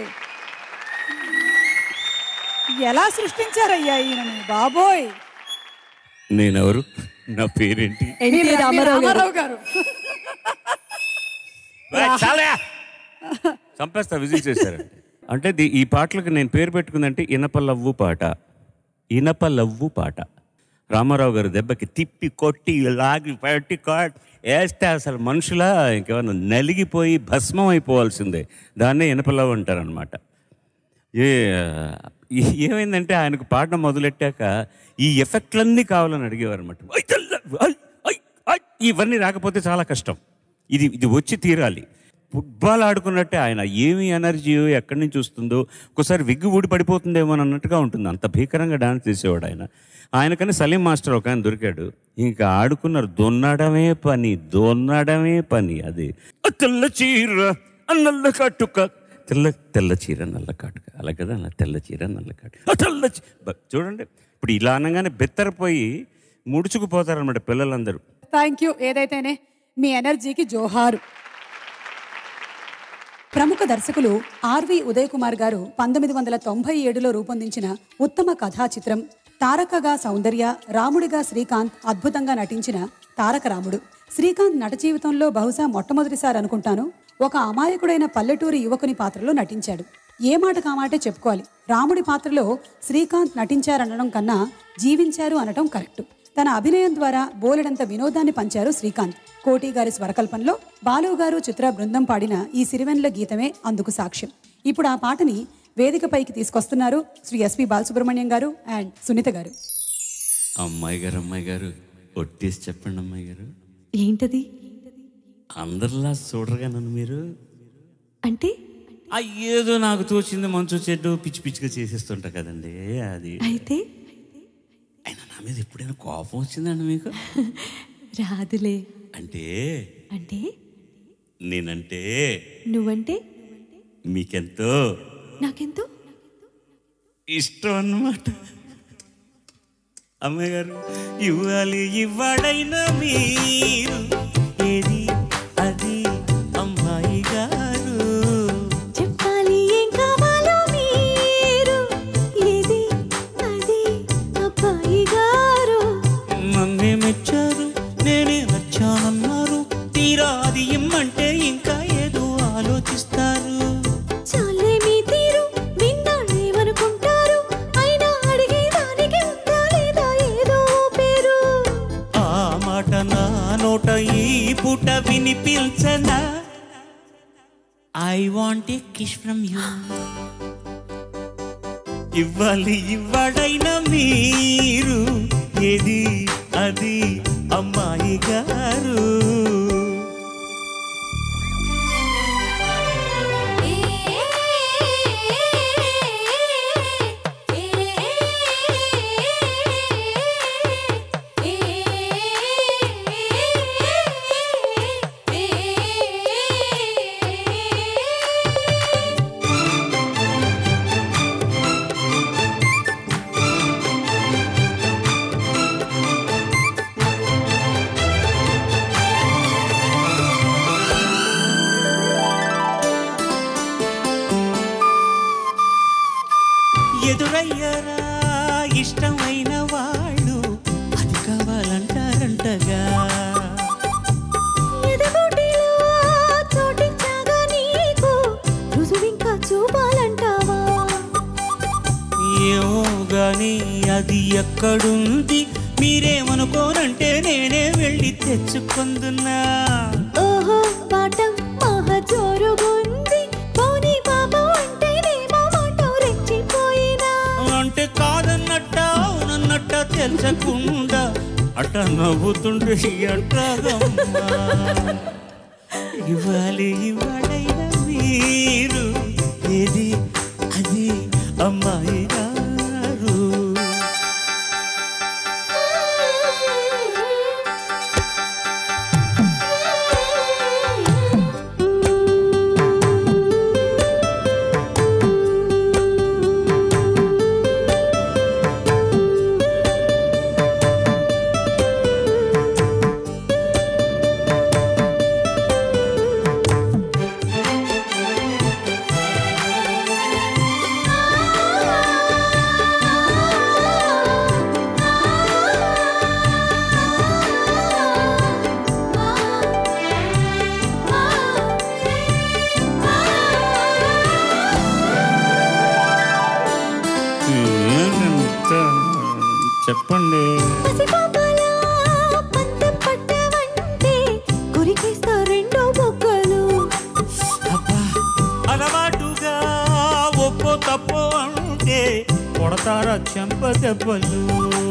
[SPEAKER 1] ఎలా సృష్టించారయ్యా ఈయనని బాబోయ్
[SPEAKER 2] నేనెవరు నా పేరేంటి
[SPEAKER 1] మీరు రామారావు గారు
[SPEAKER 2] ఏయ్, చాలే! చంపేస్తా విజిల్ చేశారండి అంటే ది- ఈ పాటలకు నేను పేరు పెట్టుకుందంటే ఇనప లవ్వు పాట ఇనప లవ్వు పాట రామారావు గారు దెబ్బకి తిప్పి కొట్టి లాగి పట్టి కొట్టి వేస్తే అసలు మనుషుల ఇంకేమన్నా నలిగిపోయి భస్మం అయిపోవాల్సిందే దాన్నే ఇనప లవ్ అంటారనమాట ఏ ఈ- ఏమైందంటే ఆయనకు పాడడం మొదలెట్టాక ఈ ఎఫెక్ట్లన్నీ కావాలని అడిగేవారు అనమాట ఇవన్నీ రాకపోతే చాలా కష్టం ఇది ఇది వచ్చి తీరాలి ఫుట్బాల్ ఆడుకున్నట్టే ఆయన ఏమి ఎనర్జీయో ఎక్కడి నుంచి వస్తుందో ఒకసారి విగ్గు ఊడి పడిపోతుందేమో అని అన్నట్టుగా ఉంటుంది అంత భీకరంగా డాన్స్ చేసేవాడు ఆయన ఆయనకని సలీం మాస్టర్ ఒక ఆయన దొరికాడు ఇంకా ఆడుకున్నారు దొన్నడమే పని దొన్నడమే పని అది "ఆ తెల్ల చీర ఆ నల్ల కట్టుక తెల్ల తెల్ల చీర నల్ల కాటుక అలా కదా అలా తెల్ల చీర నల్ల కాటుక ఆ తెల్ల చీ- బ- చూడండి ఇప్పుడు ఇలా అనగానే బెత్తరపోయి ముడుచుకుపోతారనమాట పిల్లలందరూ
[SPEAKER 1] థ్యాంక్ యూ ఏదైతేనే మీ ఎనర్జీకి జోహారు ప్రముఖ దర్శకులు ఆర్వి ఉదయ్ కుమార్ గారు పంతొమ్మిది వందల తొంభై ఏడులో రూపొందించిన ఉత్తమ కథా చిత్రం తారకగా సౌందర్య రాముడిగా శ్రీకాంత్ అద్భుతంగా నటించిన తారక రాముడు శ్రీకాంత్ నట జీవితంలో బహుశా మొట్టమొదటిసారి అనుకుంటాను ఒక అమాయకుడైన పల్లెటూరి యువకుని పాత్రలో నటించాడు ఏ మాట కామాటే చెప్పుకోవాలి రాముడి పాత్రలో శ్రీకాంత్ నటించారనడం కన్నా జీవించారు అనటం కరెక్ట్ తన అభినయం ద్వారా బోలెడంత వినోదాన్ని పంచారు శ్రీకాంత్ కోటి గారి స్వరకల్పనలో బాలు గారు చిత్ర బృందం పాడిన ఈ సిరివెన్ల గీతమే అందుకు సాక్ష్యం ఇప్పుడు ఆ పాటని వేదికపైకి తీసుకొస్తున్నారు శ్రీ ఎస్పి బాలసుబ్రహ్మణ్యం గారు అండ్ సునీత గారు
[SPEAKER 2] అమ్మాయి గారు అమ్మాయి గారు ఒట్టేసి చెప్పండి అమ్మాయి గారు
[SPEAKER 3] ఏంటది
[SPEAKER 2] అందరిలా చూడరుగా నన్ను మీరు
[SPEAKER 3] అంటే
[SPEAKER 2] ఆ ఏదో నాకు తోచింది మంచు చెడ్డు పిచ్చి పిచ్చిగా చేసేస్తుంటా కదండి అది
[SPEAKER 3] అయితే
[SPEAKER 2] అయినా నా మీద ఎప్పుడైనా కోపం వచ్చిందండి మీకు
[SPEAKER 3] రాదులే
[SPEAKER 2] అంటే
[SPEAKER 3] అంటే
[SPEAKER 2] నేనంటే
[SPEAKER 3] నువ్వంటే
[SPEAKER 2] మీకెంతో
[SPEAKER 3] నాకెంతో
[SPEAKER 2] ఇష్టం అన్నమాట అమ్మాయి గారు ఇవ్వాలి ఇవ్వాడైనా మీరు ఏది అది అమ్మాయి గారు
[SPEAKER 3] చెప్పాలి ఏం కావాలో మీరు ఏది అది అబ్బాయి గారు
[SPEAKER 2] నన్నే మెచ్చారు నేనే నచ్చానన్నారు తీరా అది ఇమ్మంటే ఇంకా ఏదో ఆలోచిస్తారు
[SPEAKER 3] చాలే మీ తీరు విన్నాళ్ళేమనుకుంటారు అయినా అడిగేదానికి ఉందా లేదా ఏదో పేరు
[SPEAKER 2] ఆ మాట నా నోట ఈ పూట వినిపించనా I want a kiss from you ఇవ్వాలి ఇవ్వడైనా మీరు ఏది అది అమ్మాయి గారు ఎదురయ్యారా ఇష్టమైన వాళ్ళు అది కావాలంటారంటగా
[SPEAKER 3] ఎదగొడ్డిలో చోటించగా నీకు రుజువింకా చూపాలంటావా
[SPEAKER 2] ఏమో గాని అది ఎక్కడుంది మీరేమనుకోనంటే నేనే వెళ్ళి తెచ్చుకుందున్నా
[SPEAKER 3] ఓహో పాఠం మహా జోరుగుంది పోనీ బాబా అంటేనేమో మాట రెచ్చిపోయినా
[SPEAKER 2] అంటే కాదన్నట్ట అవునన్నట్ట తెలుసకుండా అట్ట నవ్వుతుంటే ఎట్టాగమ్మా ఇవ్వాలి ఇవ్వాలైనా మీరు ఏది అది అమ్మాయి గారు చెప్పండి
[SPEAKER 3] పసిపాపలా పందెం పట్టావంటే కొరికేస్తా రెండో బొక్కలు
[SPEAKER 2] అబ్బా అలవాటుగా ఒప్పో తప్పో అంటే కొడతారా చెంప దెబ్బలు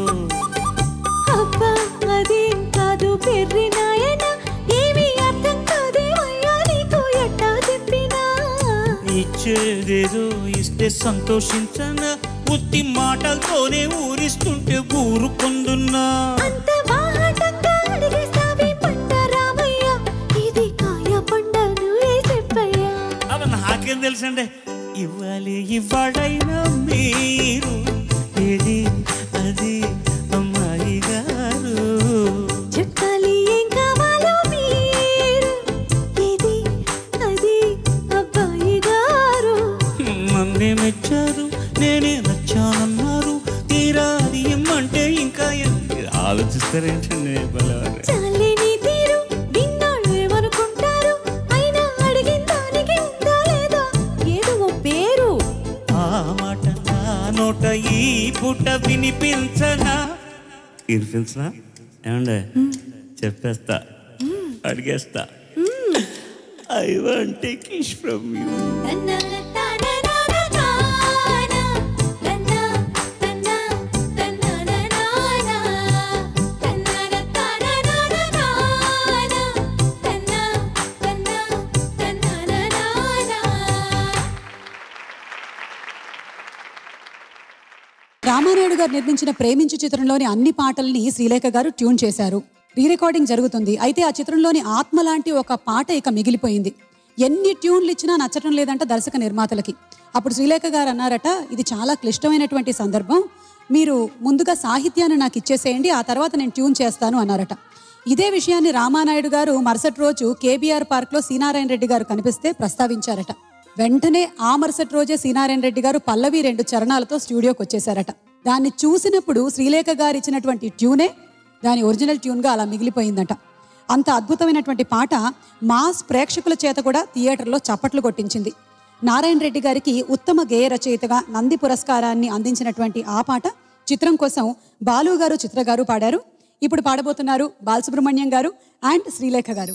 [SPEAKER 3] అబ్బా అదేం కాదు పెర్రి నాయన ఏమీ అర్థం కాదేమయ్యా నీకు ఎట్టా చెప్పినా
[SPEAKER 2] ఇచ్చేదేదో ఇస్తే సంతోషించన ఉత్తి మాటలతోనే ఊరిస్తుంటే ఊరుకుందున్నా
[SPEAKER 3] అంత బాహటంగా అడిగేస్తావి పంట రామయ్య ఇది కాయ పండ నువ్వే చెప్పయ్యా
[SPEAKER 2] అవి నాకేం తెలుసండి ఇవ్వాలి ఇవ్వాడైనా మీరు ఏది అది అమ్మాయి గారు
[SPEAKER 3] చెప్పాలి ఏం కావాలో మీరు ఇది అది అబ్బాయి గారు
[SPEAKER 2] నన్నే మెచ్చారు నేనే నచ్చానన్నారు తీరా అది ఇమ్మంటే ఇంకా ఏం- మీరు ఆలోచిస్తారేంటండి బలవారు
[SPEAKER 3] చాలే నీ తీరు విన్నాళ్ళు ఏమనుకుంటారు అయినా అడిగిన దానికి ఉందా లేదా ఏదో ఓ పేరు
[SPEAKER 2] ఆ మాట నా నోట ఈ పుట్ట వినిపించనా వినిపించనా ఏమండే చెప్పేస్తా అడిగేస్తా I want kiss from you
[SPEAKER 1] Ramanaidu garu నిర్మించిన ప్రేమించు చిత్రంలోని అన్ని పాటల్ని శ్రీలేఖ గారు ట్యూన్ చేశారు రీ రికార్డింగ్ జరుగుతుంది అయితే ఆ చిత్రంలోని ఆత్మ లాంటి ఒక పాట ఇక మిగిలిపోయింది ఎన్ని ట్యూన్లు ఇచ్చినా నచ్చటం లేదంట దర్శక నిర్మాతలకి అప్పుడు శ్రీలేఖ గారు అన్నారట ఇది చాలా క్లిష్టమైనటువంటి సందర్భం మీరు ముందుగా సాహిత్యాన్ని నాకు ఇచ్చేసేయండి ఆ తర్వాత నేను ట్యూన్ చేస్తాను అన్నారట ఇదే విషయాన్ని రామానాయుడు గారు మరుసటి రోజు కేబీఆర్ పార్క్లో సీనారాయణ రెడ్డి గారు కనిపిస్తే ప్రస్తావించారట వెంటనే ఆ మరుసటి రోజే సీనారాయణ రెడ్డి గారు పల్లవి రెండు చరణాలతో స్టూడియోకి వచ్చేసారట దాన్ని చూసినప్పుడు శ్రీలేఖ గారు ఇచ్చినటువంటి ట్యూనే దాని ఒరిజినల్ ట్యూన్గా అలా మిగిలిపోయిందట అంత అద్భుతమైనటువంటి పాట మాస్ ప్రేక్షకుల చేత కూడా థియేటర్లో చప్పట్లు కొట్టించింది నారాయణ రెడ్డి గారికి ఉత్తమ గేయ రచయితగా నంది పురస్కారాన్ని అందించినటువంటి ఆ పాట చిత్రం కోసం బాలు గారు చిత్ర గారు పాడారు ఇప్పుడు పాడబోతున్నారు బాలసుబ్రహ్మణ్యం గారు అండ్ శ్రీలేఖ గారు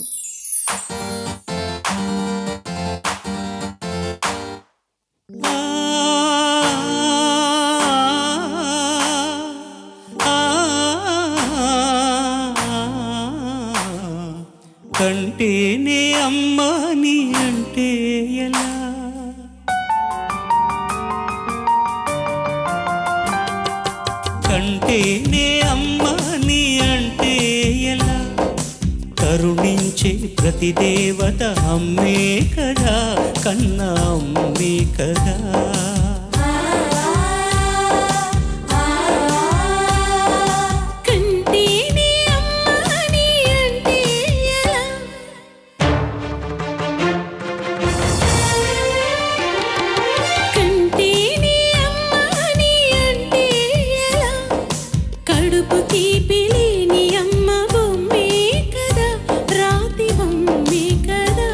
[SPEAKER 7] కంటేనే అమ్మా నీ అంటే ఎలా కంటేనే అమ్మా నీ అంటే ఎలా కరుణించే ప్రతి దేవత అమ్మే కదా కన్నా అమ్మే కదా
[SPEAKER 3] కంటేనే అమ్మా నీ అంటే ఎలా కంటేనే అమ్మా నీ అంటే ఎలా కడుపు తీపి లేని అమ్మ బొమ్మే కదా రాతి బొమ్మే కదా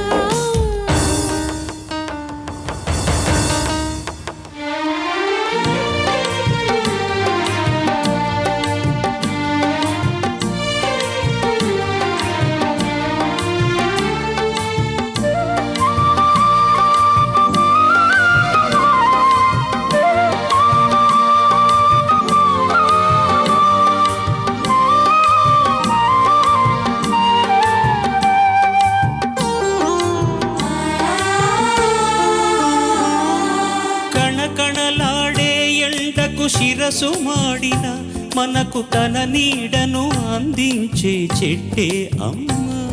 [SPEAKER 7] కణకణలాడే ఎండకు శిరసు మాడిన మనకు తన నీడను అందించే చెట్టే అమ్మ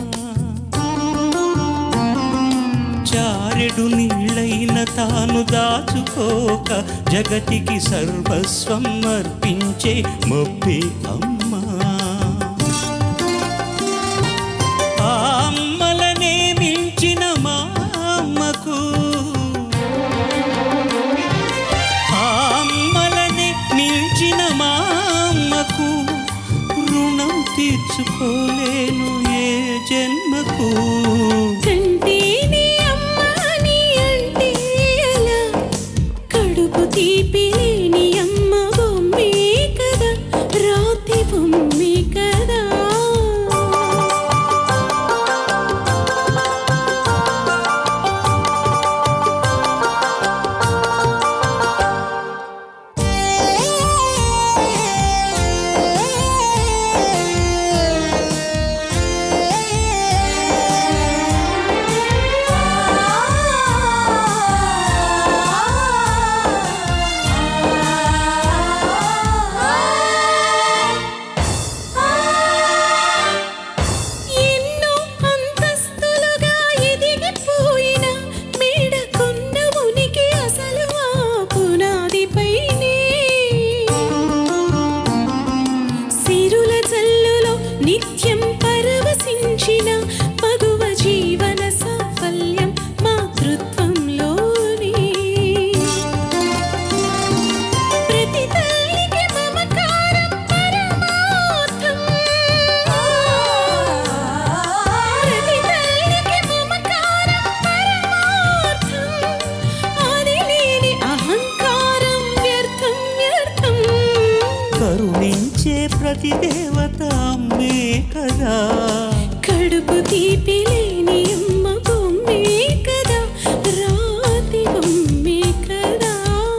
[SPEAKER 7] చారెడు నీళ్ళైన తాను దాచుకోక జగతికి సర్వస్వం అర్పించే మొబ్బే అమ్మా ఆ అమ్మలనే మించిన మా అమ్మకు ఆ అమ్మలనే మించిన మా అమ్మకు రుణం తీర్చుకోలేను ఏ జన్మకు
[SPEAKER 3] కంటేనే అమ్మా నీ అంటే ఎలా కడుపు తీపి లేని అమ్మ బొమ్మే కదా రాతి బొమ్మే కదా ఎన్నో అంతస్తులుగా ఎదిగిపోయిన మేడకున్న ఉనికి అసలు ఆ పునాదిపైనే సిరుల జల్లులో నిత్యం పరవశించిన మగువ జీవన సాఫల్యం మాతృత్వంలోనే ప్రతి తల్లికి మమకారం పరమార్థం ప్రతి తల్లికి మమకారం పరమార్థం అది లేని అహంకారం వ్యర్థం వ్యర్థం
[SPEAKER 7] కరుణించే ప్రతి దేవత అమ్మే కదా
[SPEAKER 3] కడుపు తీపి లేని అమ్మ బొమ్మే కదా రాతి బొమ్మే కదా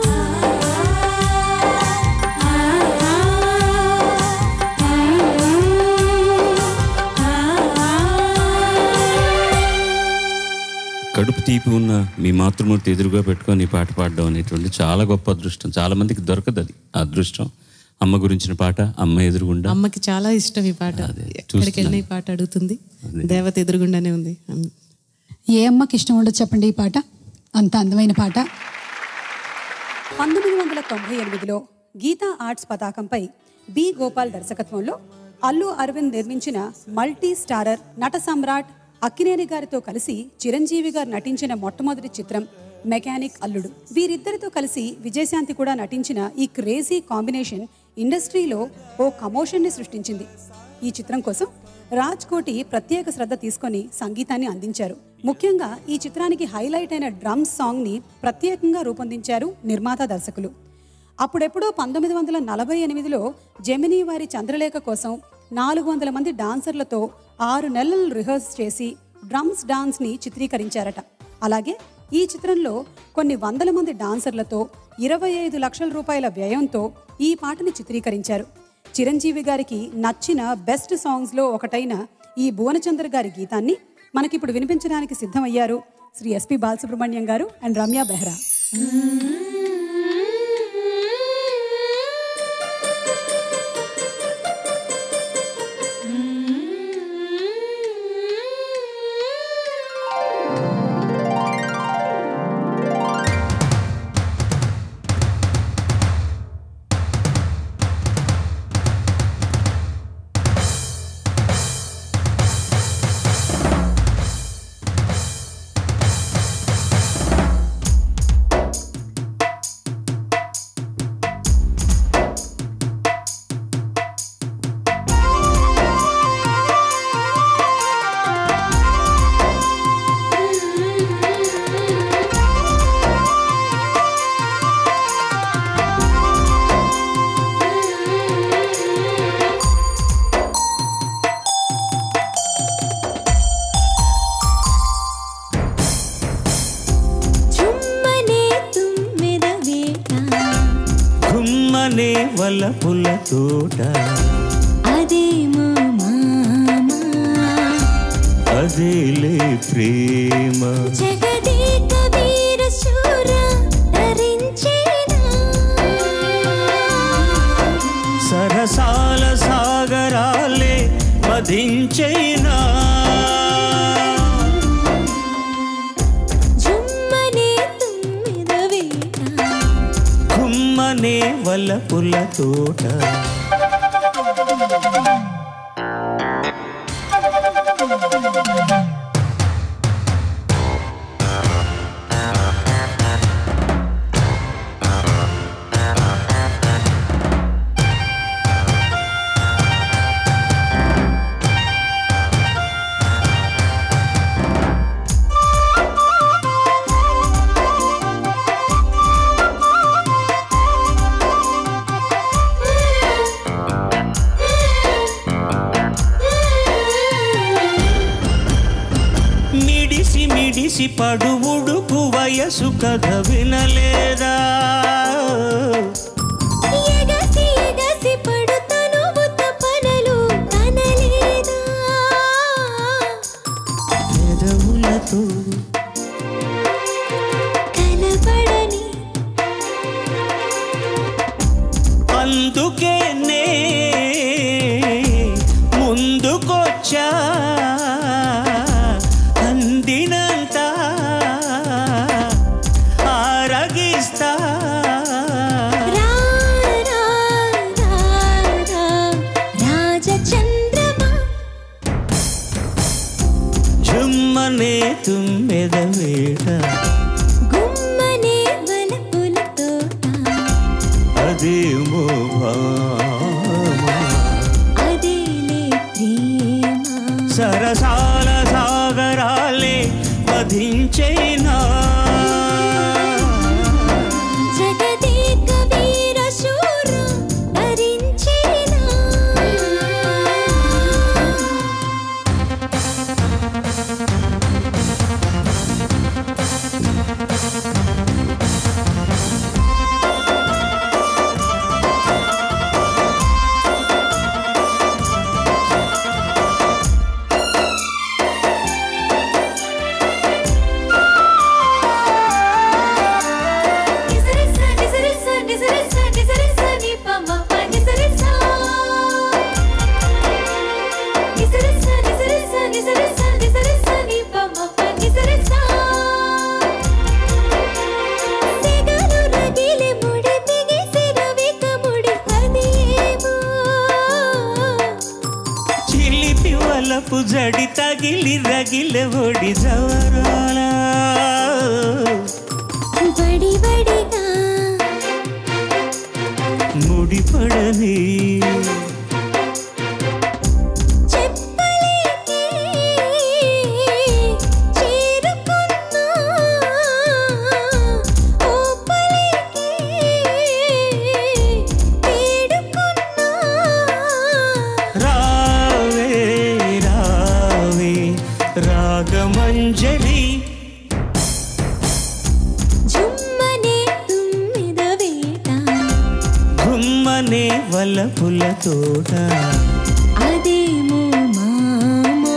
[SPEAKER 2] కడుపు తీపి ఉన్న మీ మాతృమూర్తి ఎదురుగా పెట్టుకొని ఈ పాట పాడడం అనేటువంటి చాలా గొప్ప అదృష్టం చాలా మందికి దొరకదు అది ఆ అదృష్టం అమ్మ గురించిన పాట అమ్మ ఎదురుగుండా
[SPEAKER 8] అమ్మకి చాలా ఇష్టం ఈ పాట ఎక్కడికి వెళ్ళిన ఈ పాట అడుగుతుంది దేవత ఎదురుగుండానే ఉంది
[SPEAKER 9] ఏ అమ్మకి ఇష్టం ఉండదు చెప్పండి ఈ పాట అంత అందమైన పాట
[SPEAKER 1] పంతొమ్మిది వందల తొంభై ఎనిమిదిలో గీతా ఆర్ట్స్ పతాకంపై బి గోపాల్ దర్శకత్వంలో అల్లు అరవింద్ నిర్మించిన మల్టీ స్టారర్ నట సమ్రాట్ అక్కినేని గారితో కలిసి చిరంజీవి గారు నటించిన మొట్టమొదటి చిత్రం మెకానిక్ అల్లుడు వీరిద్దరితో కలిసి విజయశాంతి కూడా నటించిన ఈ క్రేజీ కాంబినేషన్ ఇండస్ట్రీలో ఓ కమోషన్ని సృష్టించింది ఈ చిత్రం కోసం రాజ్ కోటి ప్రత్యేక శ్రద్ధ తీసుకొని సంగీతాన్ని అందించారు ముఖ్యంగా ఈ చిత్రానికి హైలైట్ అయిన డ్రమ్స్ సాంగ్ ని ప్రత్యేకంగా రూపొందించారు నిర్మాత దర్శకులు అప్పుడెప్పుడో పంతొమ్మిది వందల నలభై ఎనిమిదిలో జెమినీ వారి చంద్రలేఖ కోసం నాలుగు వందల మంది డాన్సర్లతో ఆరు నెలలు రిహర్స్ చేసి డ్రమ్స్ డాన్స్ ని చిత్రీకరించారట అలాగే ఈ చిత్రంలో కొన్ని వందల మంది డాన్సర్లతో ఇరవై ఐదు లక్షల రూపాయల వ్యయంతో ఈ పాటని చిత్రీకరించారు చిరంజీవి గారికి నచ్చిన బెస్ట్ సాంగ్స్లో ఒకటైన ఈ భువనచంద్ర గారి గీతాన్ని మనకిప్పుడు వినిపించడానికి సిద్ధమయ్యారు శ్రీ ఎస్పి బాలసుబ్రహ్మణ్యం గారు అండ్ రమ్య బెహ్రా
[SPEAKER 3] చుమ్మనే తుమ్మెద వేట
[SPEAKER 7] గుమ్మనే వలపుల తోట
[SPEAKER 3] అదేమో మామా
[SPEAKER 7] అదేలే ప్రేమ
[SPEAKER 3] జగదేక వీర శూర ధరించేనా
[SPEAKER 7] సరసాల సాగరాలే మధించైనా
[SPEAKER 3] చుమ్మనే తుమ్మెద వేట
[SPEAKER 7] గుమ్మనే వలపుల తోట మిడిసి మిడిసి పడు ఉడుకు వయసు కథ వినలేదా
[SPEAKER 3] ఎగసి ఎగసి పడుతను తపనలు తనలేదా
[SPEAKER 7] పెదవులతో
[SPEAKER 3] కనబడని
[SPEAKER 7] అందుకే నే ముందుకొచ్చా అందినంత ఆరగిస్తా
[SPEAKER 3] రా రా రా రా రాజచంద్రమా
[SPEAKER 7] జుమ్మనే తుమ్మెద వేట
[SPEAKER 3] గుమ్మనే వలపుల తోట
[SPEAKER 7] అదేమో భామ.
[SPEAKER 3] అదేలే ప్రేమ
[SPEAKER 7] సరసాల సాగరాలే మధించైనా
[SPEAKER 3] జగదేక వీర శూర ధరించేనా
[SPEAKER 7] ఆ జోడి జవరాల
[SPEAKER 3] బడి బడిగా
[SPEAKER 7] ముడిపడని
[SPEAKER 3] చెప్పలేకే చేరుకున్నా ఓపలేకే వేడుకున్నా
[SPEAKER 7] రావే రావే రాగమంజలి
[SPEAKER 3] జుమ్మనే తుమ్మిద వేట
[SPEAKER 7] గుమ్మనే వలపుల తోట
[SPEAKER 3] అదేమో మామా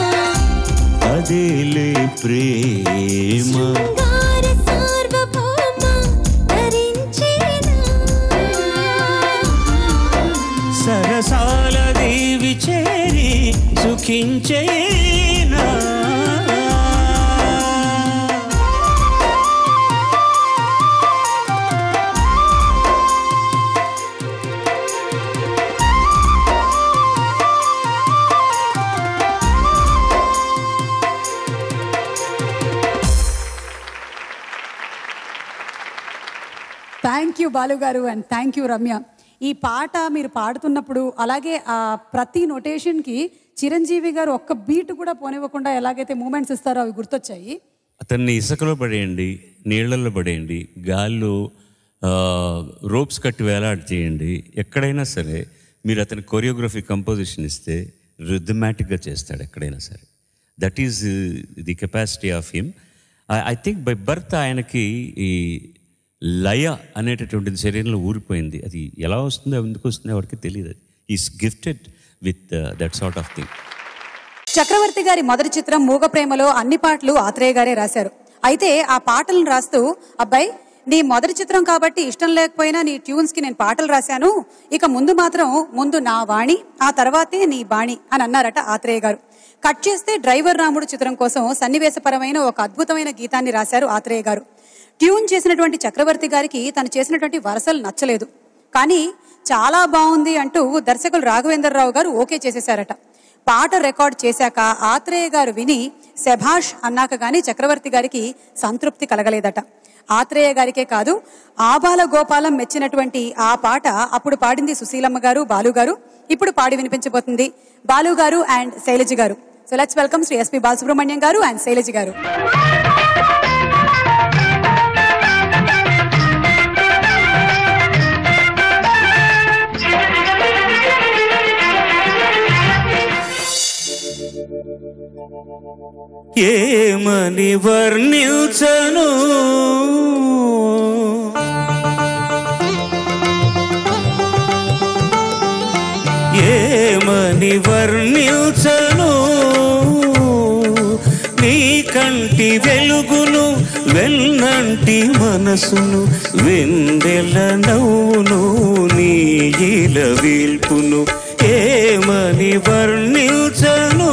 [SPEAKER 7] అదేలే ప్రేమ
[SPEAKER 3] శృంగార సార్వభౌమ ధరించేనా
[SPEAKER 7] సరసాల దేవి చేరి సుఖించేనా
[SPEAKER 1] థ్యాంక్ యూ బాలు గారు అండ్ థ్యాంక్ యూ రమ్య ఈ పాట మీరు పాడుతున్నప్పుడు అలాగే ఆ ప్రతి నొటేషన్కి చిరంజీవి గారు ఒక్క బీట్ కూడా పోనివ్వకుండా ఎలాగైతే మూమెంట్స్ ఇస్తారో అవి గుర్తొచ్చాయి
[SPEAKER 2] అతన్ని ఇసుకలో పడేయండి నీళ్ళల్లో పడేయండి గాల్లో రోప్స్ కట్టి వేలాడి చేయండి ఎక్కడైనా సరే మీరు అతని కొరియోగ్రఫీ కంపోజిషన్ ఇస్తే రిథమాటిక్గా చేస్తాడు ఎక్కడైనా సరే that is the capacity of him I think by birth ఆయనకి ఈ లయ అనేటటువంటిది శరీరంలో ఊరిపోయింది అది ఎలా వస్తుందో ఎందుకు వస్తుందో ఎవరికి తెలియదు is gifted with that sort of thing
[SPEAKER 1] Chakravarthi గారి మొదటి చిత్రం మూగ ప్రేమలో అన్ని పాటలు ఆత్రేయ గారే రాశారు అయితే ఆ పాటలను రాస్తూ అబ్బాయి నీ మొదటి చిత్రం కాబట్టి ఇష్టం లేకపోయినా నీ ట్యూన్స్ కి నేను పాటలు రాశాను ఇక ముందు మాత్రం ముందు నా వాణి ఆ తర్వాతే నీ బాణి అని అన్నారట ఆత్రేయ గారు కట్ చేస్తే డ్రైవర్ రాముడు చిత్రం కోసం సన్నివేశపరమైన ఒక అద్భుతమైన గీతాన్ని రాశారు ఆత్రేయ గారు ట్యూన్ చేసినటువంటి చక్రవర్తి గారికి తను చేసినటువంటి వరసలు నచ్చలేదు కానీ చాలా బాగుంది అంటూ దర్శకులు రాఘవేంద్రరావు గారు ఓకే చేసేశారట పాట రికార్డ్ చేశాక ఆత్రేయ గారు విని శభాష్ అన్నాక గాని చక్రవర్తి గారికి సంతృప్తి కలగలేదట ఆత్రేయ గారికే కాదు ఆబాల గోపాలం మెచ్చినటువంటి ఆ పాట అప్పుడు పాడింది సుశీలమ్మ గారు బాలు గారు ఇప్పుడు పాడి వినిపించబోతుంది బాలు గారు and Sailaja garu so let's welcome Shri SP Balasubrahmanyam garu and Sailaja గారు
[SPEAKER 7] ఏమని వర్ణించను ఏమని వర్ణించను నీ కంటి వెలుగును వెల్నంటి మనసును వెందెల నవ్వును నీ ఇల వీల్పును ఏమని వర్ణించను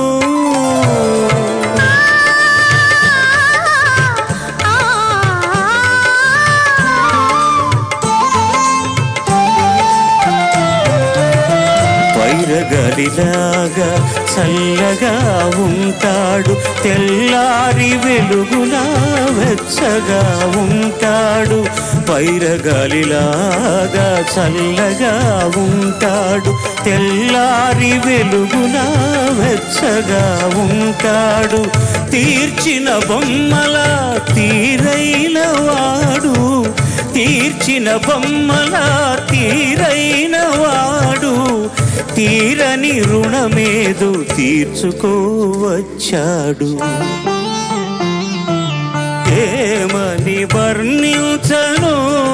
[SPEAKER 7] పైరగలిలాగా చల్లగా ఉంటాడు తెల్లారి వెలుగులా వెచ్చగా ఉంటాడు పైరగాలిలాగా చల్లగా ఉంటాడు తెల్లారి వెలుగులా వెచ్చగా ఉంటాడు తీర్చిన బొమ్మల తీరైన వాడు తీర్చిన బొమ్మల తీరైన వాడు తీరని రుణమేదు తీర్చుకోవచ్చాడు ఏమని వర్ణించను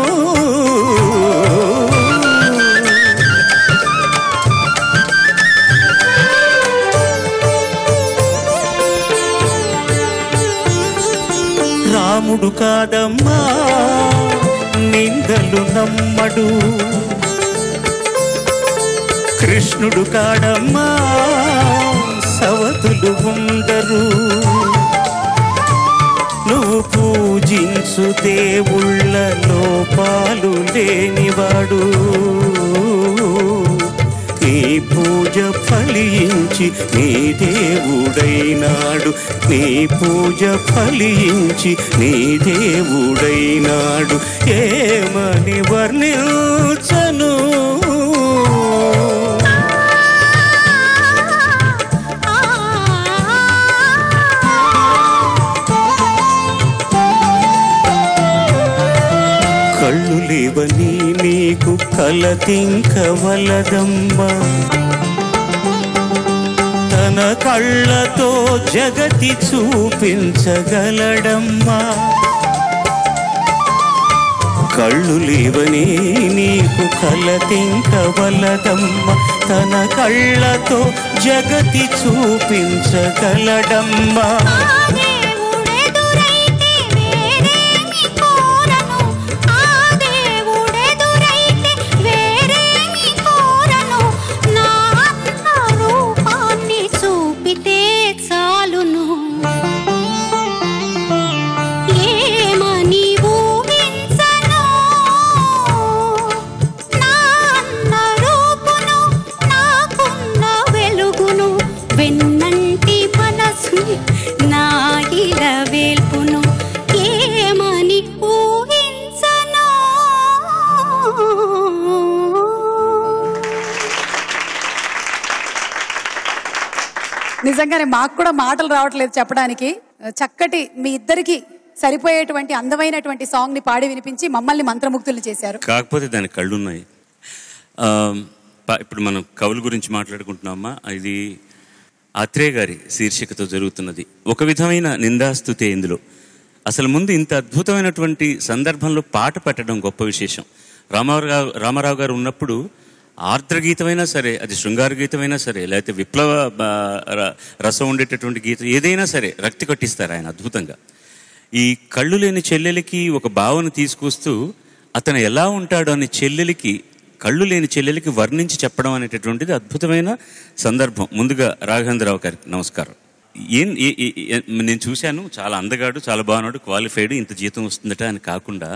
[SPEAKER 7] రాముడు కాదమ్మా నిందలు నమ్మడు కృష్ణుడు కాడమ్మా సవతులు ఉండరు నువ్వు పూజించు దేవుళ్ళ లోపాలు లేనివాడు ఈ పూజ ఫలించి నీ దేవుడైనాడు నీ పూజ ఫలించి నీ దేవుడైనాడు ఏమని వర్ణించను కళ్ళు లేవని నీకు కలతింకవలదమ్మా తన కళ్ళతో జగతి చూపించగలడమ్మా కళ్ళు లేవని నీకు కలతింకవలదమ్మా తన కళ్ళతో జగతి చూపించగలడమ్మా
[SPEAKER 3] చూపితే చాలును ఏమని ఊహించను నాన్న రూపును నాకున్న వెలుగును వెన్నంటి మనసుని నా ఇల వేల్పును ఏమని ఊహించను
[SPEAKER 1] నిజంగానే మాకు కూడా మాటలు రావట్లేదు చెప్పడానికి చక్కటి మీ ఇద్దరికి సరిపోయేటువంటి అందమైనటువంటి సాంగ్ ని పాడి వినిపించి మమ్మల్ని మంత్రముగ్ధులు చేశారు
[SPEAKER 2] కాకపోతే దానికి కళ్ళు ఉన్నాయి ఆ, ప- ఇప్పుడు మనం కవుల గురించి మాట్లాడుకుంటున్నామా ఇది ఆత్రేయ గారి శీర్షికతో జరుగుతున్నది ఒక విధమైన నిందాస్తుతే ఇందులో అసలు ముందు ఇంత అద్భుతమైనటువంటి సందర్భంలో పాట పెట్టడం గొప్ప విశేషం రామారావు గారు రామారావు గారు ఉన్నప్పుడు ఆర్ద్ర గీతమైనా సరే అది శృంగార గీతమైనా సరే లేకపోతే విప్లవ బ- ర- రసం ఉండేటటువంటి గీతం ఏదైనా సరే రక్తి కట్టిస్తారు ఆయన అద్భుతంగా ఈ కళ్ళు లేని చెల్లెలికి ఒక భావన తీసుకొస్తూ అతను ఎలా ఉంటాడు అని చెల్లెలికి కళ్ళు లేని చెల్లెలికి వర్ణించి చెప్పడం అనేటటువంటిది అద్భుతమైన సందర్భం ముందుగా రాఘవేంద్రరావు గారికి నమస్కారం ఏం ఏ- ఏ- ఏ- నేను చూశాను చాలా అందగాడు చాలా బాగున్నాడు క్వాలిఫైడ్ ఇంత జీతం వస్తుందట అని కాకుండా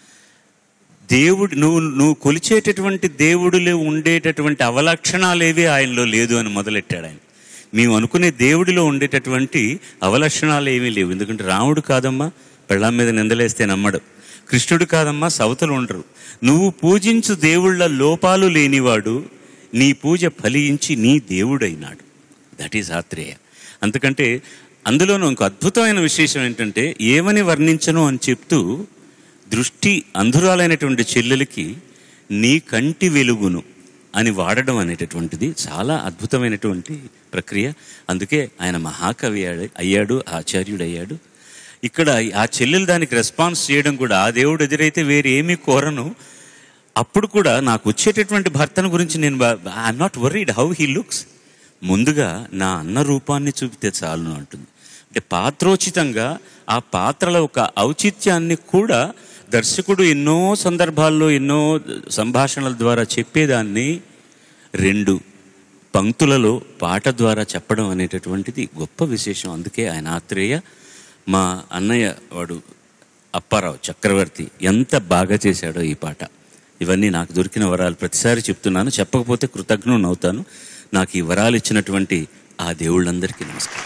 [SPEAKER 2] దేవుడు నువ్వు నువ్వు కొలిచేటటువంటి దేవుడిలో ఉండేటటువంటి అవలక్షణాలేవి ఆయనలో లేదు అని మొదలెట్టాడు ఆయన మేము అనుకునే దేవుడిలో ఉండేటటువంటి అవలక్షణాలు ఏమీ లేవు ఎందుకంటే రాముడు కాదమ్మా పెళ్ళాం మీద నిందలేస్తే నమ్మడు కృష్ణుడు కాదమ్మా సవతలు ఉండరు నువ్వు పూజించు దేవుళ్ళ లోపాలు లేనివాడు నీ పూజ ఫలించి నీ దేవుడైనాడు దట్ ఈజ్ ఆత్రేయ అందుకంటే అందులోనూ ఇంకో అద్భుతమైన విశేషం ఏంటంటే ఏమని వర్ణించను అని చెప్తూ దృష్టి అంధురాలైనటువంటి చెల్లెలకి నీ కంటి వెలుగును అని వాడడం అనేటటువంటిది చాలా అద్భుతమైనటువంటి ప్రక్రియ అందుకే ఆయన మహాకవి అయ్యాడు- అయ్యాడు ఆచార్యుడు అయ్యాడు ఇక్కడ ఆ చెల్లెలు దానికి రెస్పాన్స్ చేయడం కూడా ఆ దేవుడు ఎదురైతే వేరే ఏమీ కోరను అప్పుడు కూడా నాకు వచ్చేటటువంటి భర్తను గురించి నేను I'm not worried how he looks ముందుగా నా అన్న రూపాన్ని చూపితే చాలును అంటుంది అంటే పాత్రోచితంగా ఆ పాత్రల ఒక ఔచిత్యాన్ని కూడా దర్శకుడు ఎన్నో సందర్భాల్లో ఎన్నో సంభాషణల ద్వారా చెప్పేదాన్ని రెండు పంక్తులలో పాట ద్వారా చెప్పడం అనేటటువంటిది గొప్ప విశేషం అందుకే ఆయన ఆత్రేయ మా అన్నయ్య వాడు అప్పారావు చక్రవర్తి ఎంత బాగా చేశాడో ఈ పాట ఇవన్నీ నాకు దొరికిన వరాలు ప్రతిసారి చెప్తున్నాను చెప్పకపోతే కృతజ్ఞుని అవుతాను నాకు ఈ వరాలు ఇచ్చినటువంటి ఆ దేవుళ్ళందరికీ నమస్కారం